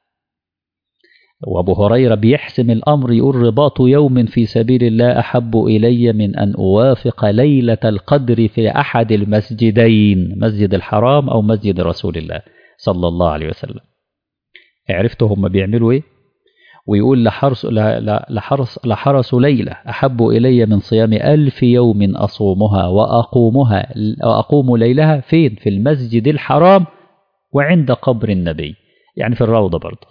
وأبو هريرة بيحسم الأمر يقول رباط يوم في سبيل الله أحب إلي من أن أوافق ليلة القدر في أحد المسجدين مسجد الحرام أو مسجد رسول الله صلى الله عليه وسلم عرفتوا هم بيعملوا ايه ويقول لحرس لحرس لحرس ليلة أحب إلي من صيام ألف يوم أصومها وأقومها وأقوم ليلها فين في المسجد الحرام وعند قبر النبي يعني في الروضة برضه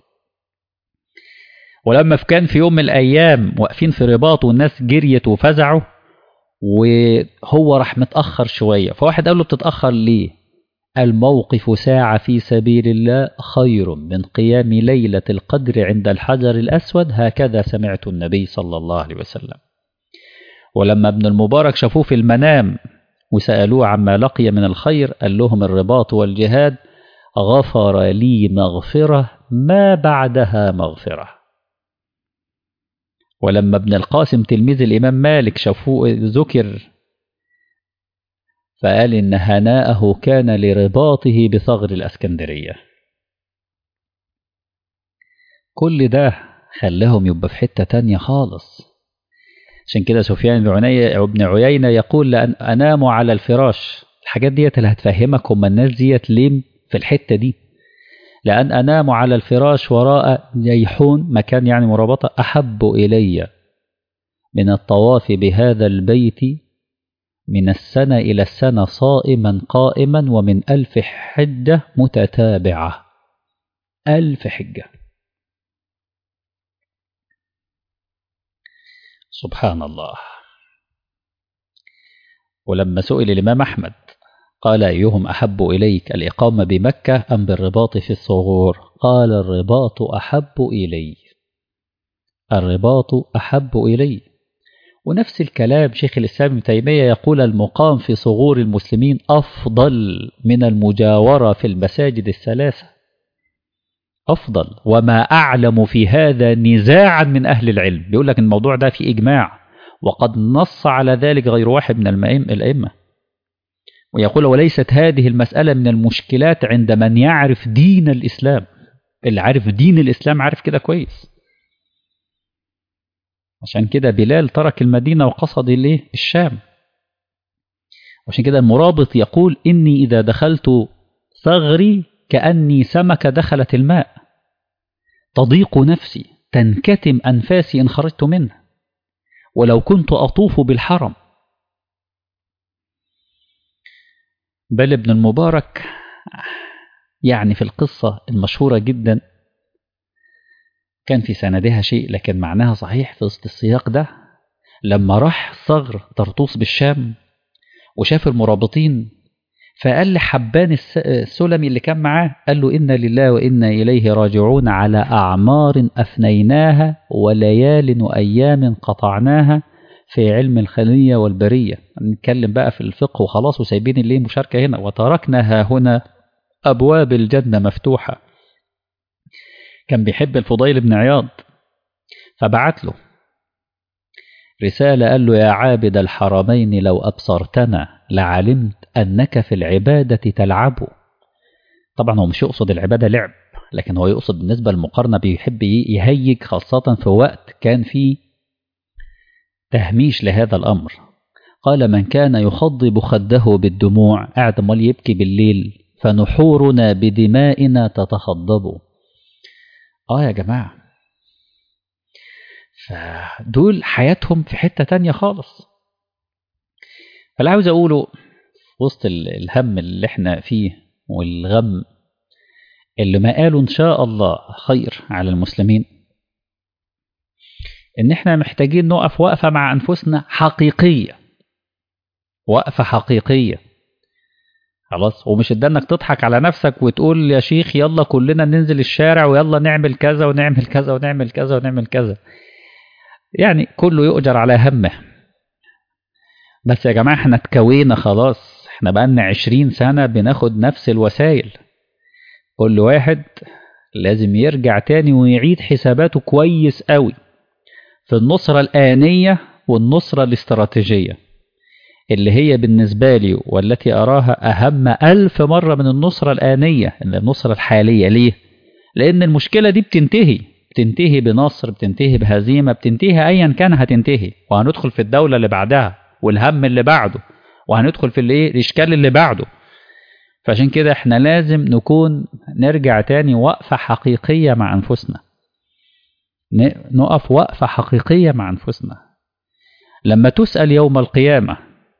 ولما كان في يوم من الأيام واقفين في رباط والناس جريت وفزعوا وهو راح متأخر شوية فواحد قال له بتتأخر ليه الموقف ساعة في سبيل الله خير من قيام ليلة القدر عند الحجر الأسود هكذا سمعت النبي صلى الله عليه وسلم ولما ابن المبارك شافوه في المنام وسألوه عما لقي من الخير قال لهم الرباط والجهاد غفر لي مغفرة ما بعدها مغفرة ولما ابن القاسم تلميذ الإمام مالك شافوه ذكر فقال إن هناءه كان لرباطه بثغر الأسكندرية كل ده خلاهم يبقى في حتة تانية خالص عشان كده سفيان بن عيينة يقول لأن أنام على الفراش الحاجات ديت اللي هتفهمك هم الناس ديت ليه في الحتة دي لأن أنام على الفراش وراء جيحون مكان يعني مرابطة أحب إلي من الطواف بهذا البيت من السنة إلى السنة صائما قائما ومن ألف حجة متتابعة ألف حجة سبحان الله ولما سئل الإمام أحمد قال أيهم أحب إليك الإقامة بمكة أم بالرباط في الصغور قال الرباط أحب إلي الرباط أحب إلي ونفس الكلام شيخ الإسلام ابن تيمية يقول المقام في صغور المسلمين أفضل من المجاورة في المساجد الثلاثة أفضل وما أعلم في هذا نزاعا من أهل العلم بيقول لك الموضوع ده في إجماع وقد نص على ذلك غير واحد من الأئمة ويقول وليست هذه المسألة من المشكلات عند من يعرف دين الإسلام اللي عارف دين الإسلام عارف كده كويس عشان كده بلال ترك المدينة وقصد ليه الشام عشان كده المرابط يقول إني إذا دخلت ثغري كأني سمكة دخلت الماء تضيق نفسي تنكتم أنفاسي إن خرجت منه ولو كنت أطوف بالحرم بل ابن المبارك يعني في القصة المشهورة جدا كان في سندها شيء لكن معناها صحيح في وسط السياق ده لما راح ثغر طرطوس بالشام وشاف المرابطين فقال لحبان السلمي اللي كان معاه قال له إنا لله وإنا إليه راجعون على أعمار أفنيناها وليال وأيام قطعناها في علم الخلية والبرية نتكلم بقى في الفقه وخلاص وسايبين اللي مشاركة هنا وتركناها هنا أبواب الجنة مفتوحة كان بيحب الفضيل بن عياض فبعت له رسالة قال له يا عابد الحرمين لو أبصرتنا لعلمت أنك في العبادة تلعب طبعا هو مش يقصد العبادة لعب لكن هو يقصد بالنسبة للمقارنة بيحب يهيج خاصة في وقت كان فيه تهميش لهذا الأمر قال من كان يخضب خده بالدموع قاعد مال يبكي بالليل فنحورنا بدمائنا تتخضب آه يا جماعة فدول حياتهم في حتة تانية خالص فاللي عاوز أقوله وسط الهم اللي احنا فيه والغم اللي ما قالوا إن شاء الله خير على المسلمين إن احنا محتاجين نقف وقفة مع أنفسنا حقيقية وقفة حقيقية خلاص ومش ده انك تضحك على نفسك وتقول يا شيخ يلا كلنا ننزل الشارع ويلا نعمل كذا ونعمل كذا ونعمل كذا ونعمل كذا يعني كله يؤجر على همه بس يا جماعة احنا اتكوينا خلاص احنا بقالنا عشرين سنة بناخد نفس الوسائل كل واحد لازم يرجع تاني ويعيد حساباته كويس قوي في النصرة الآنية والنصرة الاستراتيجية اللي هي بالنسبة لي والتي أراها أهم ألف مرة من النصرة الآنية النصرة الحالية ليه؟ لأن المشكلة دي بتنتهي بتنتهي بنصر بتنتهي بهزيمة بتنتهي أيا كان هتنتهي وهندخل في الدولة اللي بعدها والهم اللي بعده وهندخل في الايه الإشكال اللي بعده فعشان كده احنا لازم نكون نرجع تاني وقفة حقيقية مع أنفسنا نقف وقفة حقيقية مع أنفسنا لما تسأل يوم القيامة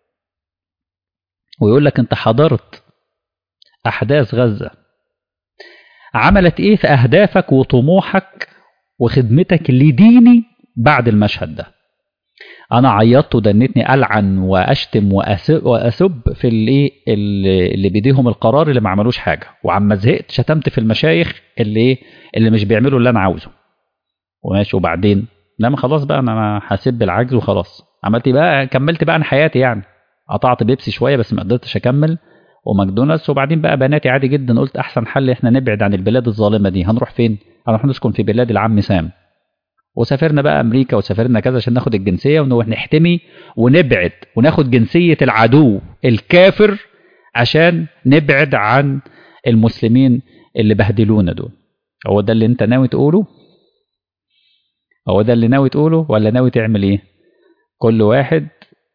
ويقول لك انت حضرت أحداث غزة عملت ايه في أهدافك وطموحك وخدمتك لديني بعد المشهد ده انا عيطت ودنتني العن واشتم واسب في اللي اللي بيديهم القرار اللي ما عملوش حاجه وعما زهقت شتمت في المشايخ اللي اللي مش بيعملوا اللي انا عاوزه وماشي وبعدين لما خلاص بقى انا هسيب بالعجز وخلاص عملت بقى كملت بقى انا حياتي يعني قطعت بيبسي شويه بس ما قدرتش اكمل وماكدونالدز وبعدين بقى بناتي عادي جدا قلت احسن حل احنا نبعد عن البلاد الظالمه دي هنروح فين هنروح نسكن في بلاد العم سام وسافرنا بقى امريكا وسافرنا كذا عشان ناخد الجنسيه ونروح نحتمي ونبعد وناخد جنسيه العدو الكافر عشان نبعد عن المسلمين اللي بهدلونا دول هو ده اللي انت ناوي تقوله هو ده اللي ناوي تقوله ولا ناوي تعمل ايه كل واحد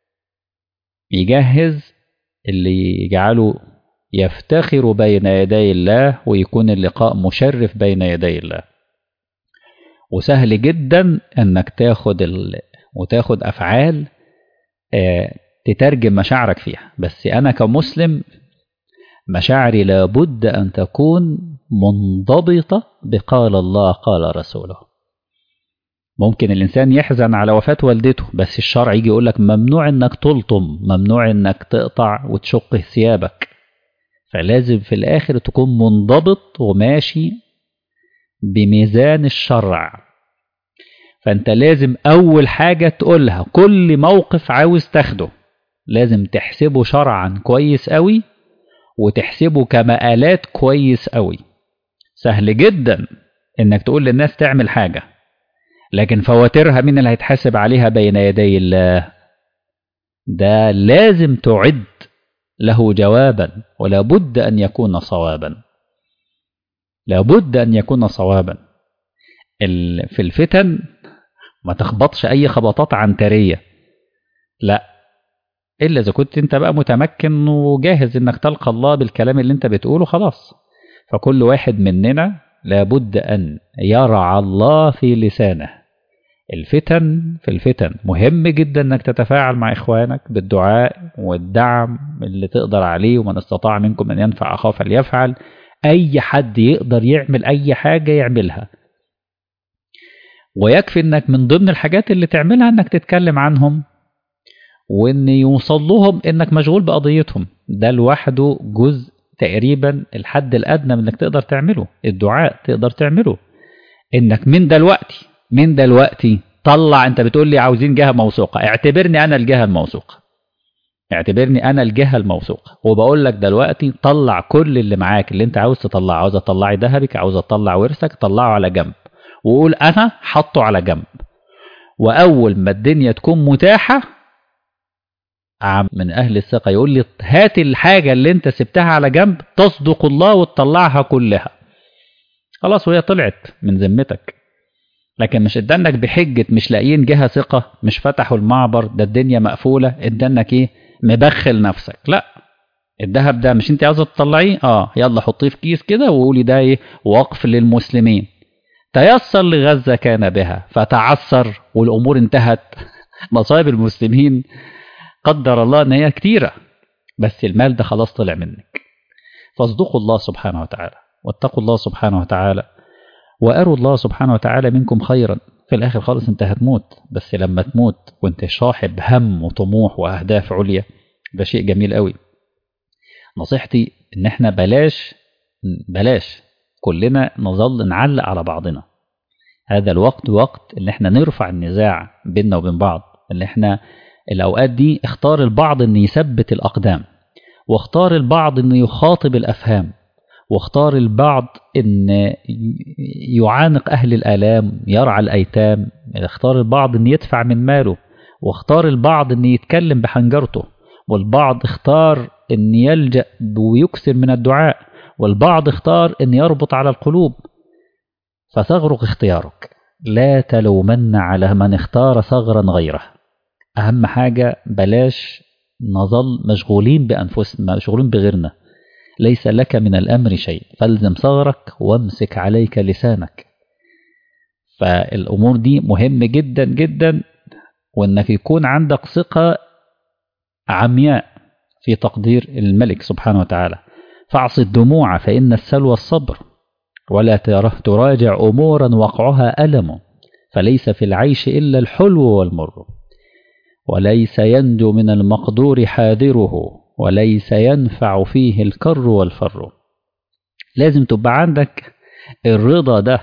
يجهز اللي يجعله يفتخر بين يدي الله ويكون اللقاء مشرف بين يدي الله وسهل جدا انك تاخد ال... وتاخد افعال آه تترجم مشاعرك فيها بس انا كمسلم مشاعري لابد ان تكون منضبطه بقال الله قال رسوله ممكن الانسان يحزن على وفاه والدته بس الشرع يجي يقول لك ممنوع انك تلطم ممنوع انك تقطع وتشق ثيابك فلازم في الاخر تكون منضبط وماشي بميزان الشرع فانت لازم اول حاجة تقولها كل موقف عاوز تاخده لازم تحسبه شرعا كويس قوي وتحسبه كمقالات كويس قوي سهل جدا انك تقول للناس تعمل حاجة لكن فواترها مين اللي هيتحاسب عليها بين يدي الله ده لازم تعد له جوابا ولا بد ان يكون صوابا لابد أن يكون صوابا في الفتن ما تخبطش أي خبطات عنترية لا إلا إذا كنت أنت بقى متمكن وجاهز إنك تلقى الله بالكلام اللي أنت بتقوله خلاص فكل واحد مننا لابد أن يرعى الله في لسانه الفتن في الفتن مهم جدا انك تتفاعل مع اخوانك بالدعاء والدعم اللي تقدر عليه ومن استطاع منكم ان ينفع اخاه فليفعل اي حد يقدر يعمل اي حاجه يعملها ويكفي انك من ضمن الحاجات اللي تعملها انك تتكلم عنهم وان يوصل لهم انك مشغول بقضيتهم ده لوحده جزء تقريبا الحد الادنى من انك تقدر تعمله الدعاء تقدر تعمله انك من دلوقتي من دلوقتي طلع انت بتقول لي عاوزين جهه موثوقه اعتبرني انا الجهه الموثوقه اعتبرني انا الجهه الموثوقه وبقول لك دلوقتي طلع كل اللي معاك اللي انت عاوز تطلعه عاوز تطلعي ذهبك عاوز تطلع ورثك طلعه على جنب وقول انا حطه على جنب واول ما الدنيا تكون متاحه عم من اهل الثقه يقول لي هات الحاجه اللي انت سبتها على جنب تصدق الله وتطلعها كلها خلاص وهي طلعت من ذمتك لكن مش ادانك بحجه مش لاقيين جهه ثقه مش فتحوا المعبر ده الدنيا مقفوله ادانك ايه مبخل نفسك لا الذهب ده مش انت عاوزه تطلعيه اه يلا حطيه في كيس كده وقولي ده ايه وقف للمسلمين تيسر لغزه كان بها فتعثر والامور انتهت مصائب المسلمين قدر الله ان هي كتيره بس المال ده خلاص طلع منك فاصدقوا الله سبحانه وتعالى واتقوا الله سبحانه وتعالى واروا الله سبحانه وتعالى منكم خيرا في الاخر خالص انت هتموت بس لما تموت وانت صاحب هم وطموح واهداف عليا ده شيء جميل قوي نصيحتي ان احنا بلاش بلاش كلنا نظل نعلق على بعضنا هذا الوقت وقت ان احنا نرفع النزاع بيننا وبين بعض ان احنا الاوقات دي اختار البعض ان يثبت الاقدام واختار البعض ان يخاطب الافهام واختار البعض ان يعانق اهل الالام يرعى الايتام اختار البعض ان يدفع من ماله واختار البعض ان يتكلم بحنجرته والبعض اختار ان يلجا ويكثر من الدعاء والبعض اختار ان يربط على القلوب فثغرك اختيارك لا تلومن على من اختار ثغرا غيره اهم حاجه بلاش نظل مشغولين بانفسنا مشغولين بغيرنا ليس لك من الامر شيء فالزم ثغرك وامسك عليك لسانك فالامور دي مهم جدا جدا وانك يكون عندك ثقه عمياء في تقدير الملك سبحانه وتعالى فاعص الدموع فان السلوى الصبر ولا تراجع امورا وقعها الم فليس في العيش الا الحلو والمر وليس ينجو من المقدور حاذره وليس ينفع فيه الكر والفر لازم تبقى عندك الرضا ده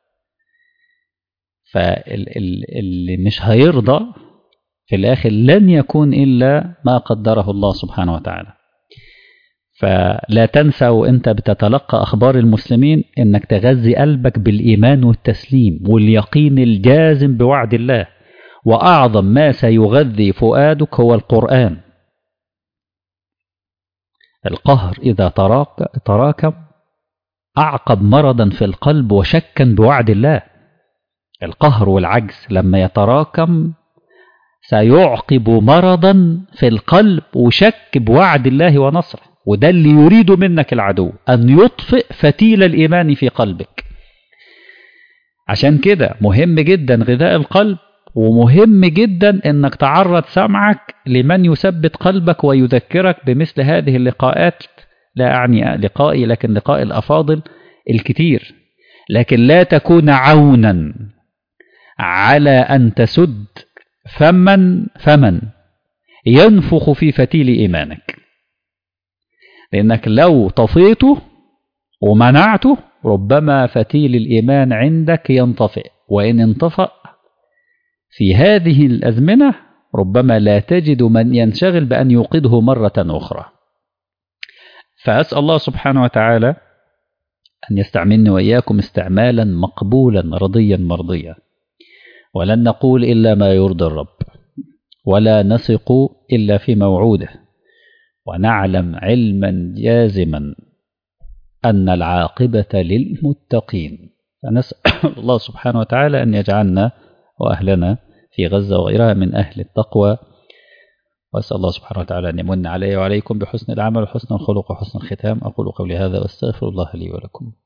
فاللي مش هيرضى في الآخر لن يكون إلا ما قدره الله سبحانه وتعالى فلا تنسى وانت بتتلقى أخبار المسلمين أنك تغذي قلبك بالإيمان والتسليم واليقين الجازم بوعد الله وأعظم ما سيغذي فؤادك هو القرآن القهر إذا تراك تراكم أعقب مرضا في القلب وشكا بوعد الله القهر والعجز لما يتراكم سيعقب مرضا في القلب وشك بوعد الله ونصره وده اللي يريد منك العدو أن يطفئ فتيل الإيمان في قلبك عشان كده مهم جدا غذاء القلب ومهم جدا انك تعرض سمعك لمن يثبت قلبك ويذكرك بمثل هذه اللقاءات لا اعني لقائي لكن لقاء الافاضل الكتير لكن لا تكون عونا على ان تسد فمن فمن ينفخ في فتيل ايمانك لانك لو طفيته ومنعته ربما فتيل الايمان عندك ينطفئ وان انطفأ في هذه الأزمنة ربما لا تجد من ينشغل بأن يوقظه مرة أخرى فأسأل الله سبحانه وتعالى أن يستعملني وإياكم استعمالا مقبولا رضيا مرضيا ولن نقول إلا ما يرضي الرب ولا نثق إلا في موعوده ونعلم علما جازما أن العاقبة للمتقين فنسأل الله سبحانه وتعالى أن يجعلنا وأهلنا في غزة وغيرها من أهل التقوى وأسأل الله سبحانه وتعالى أن يمن علي وعليكم بحسن العمل وحسن الخلق وحسن الختام أقول قولي هذا وأستغفر الله لي ولكم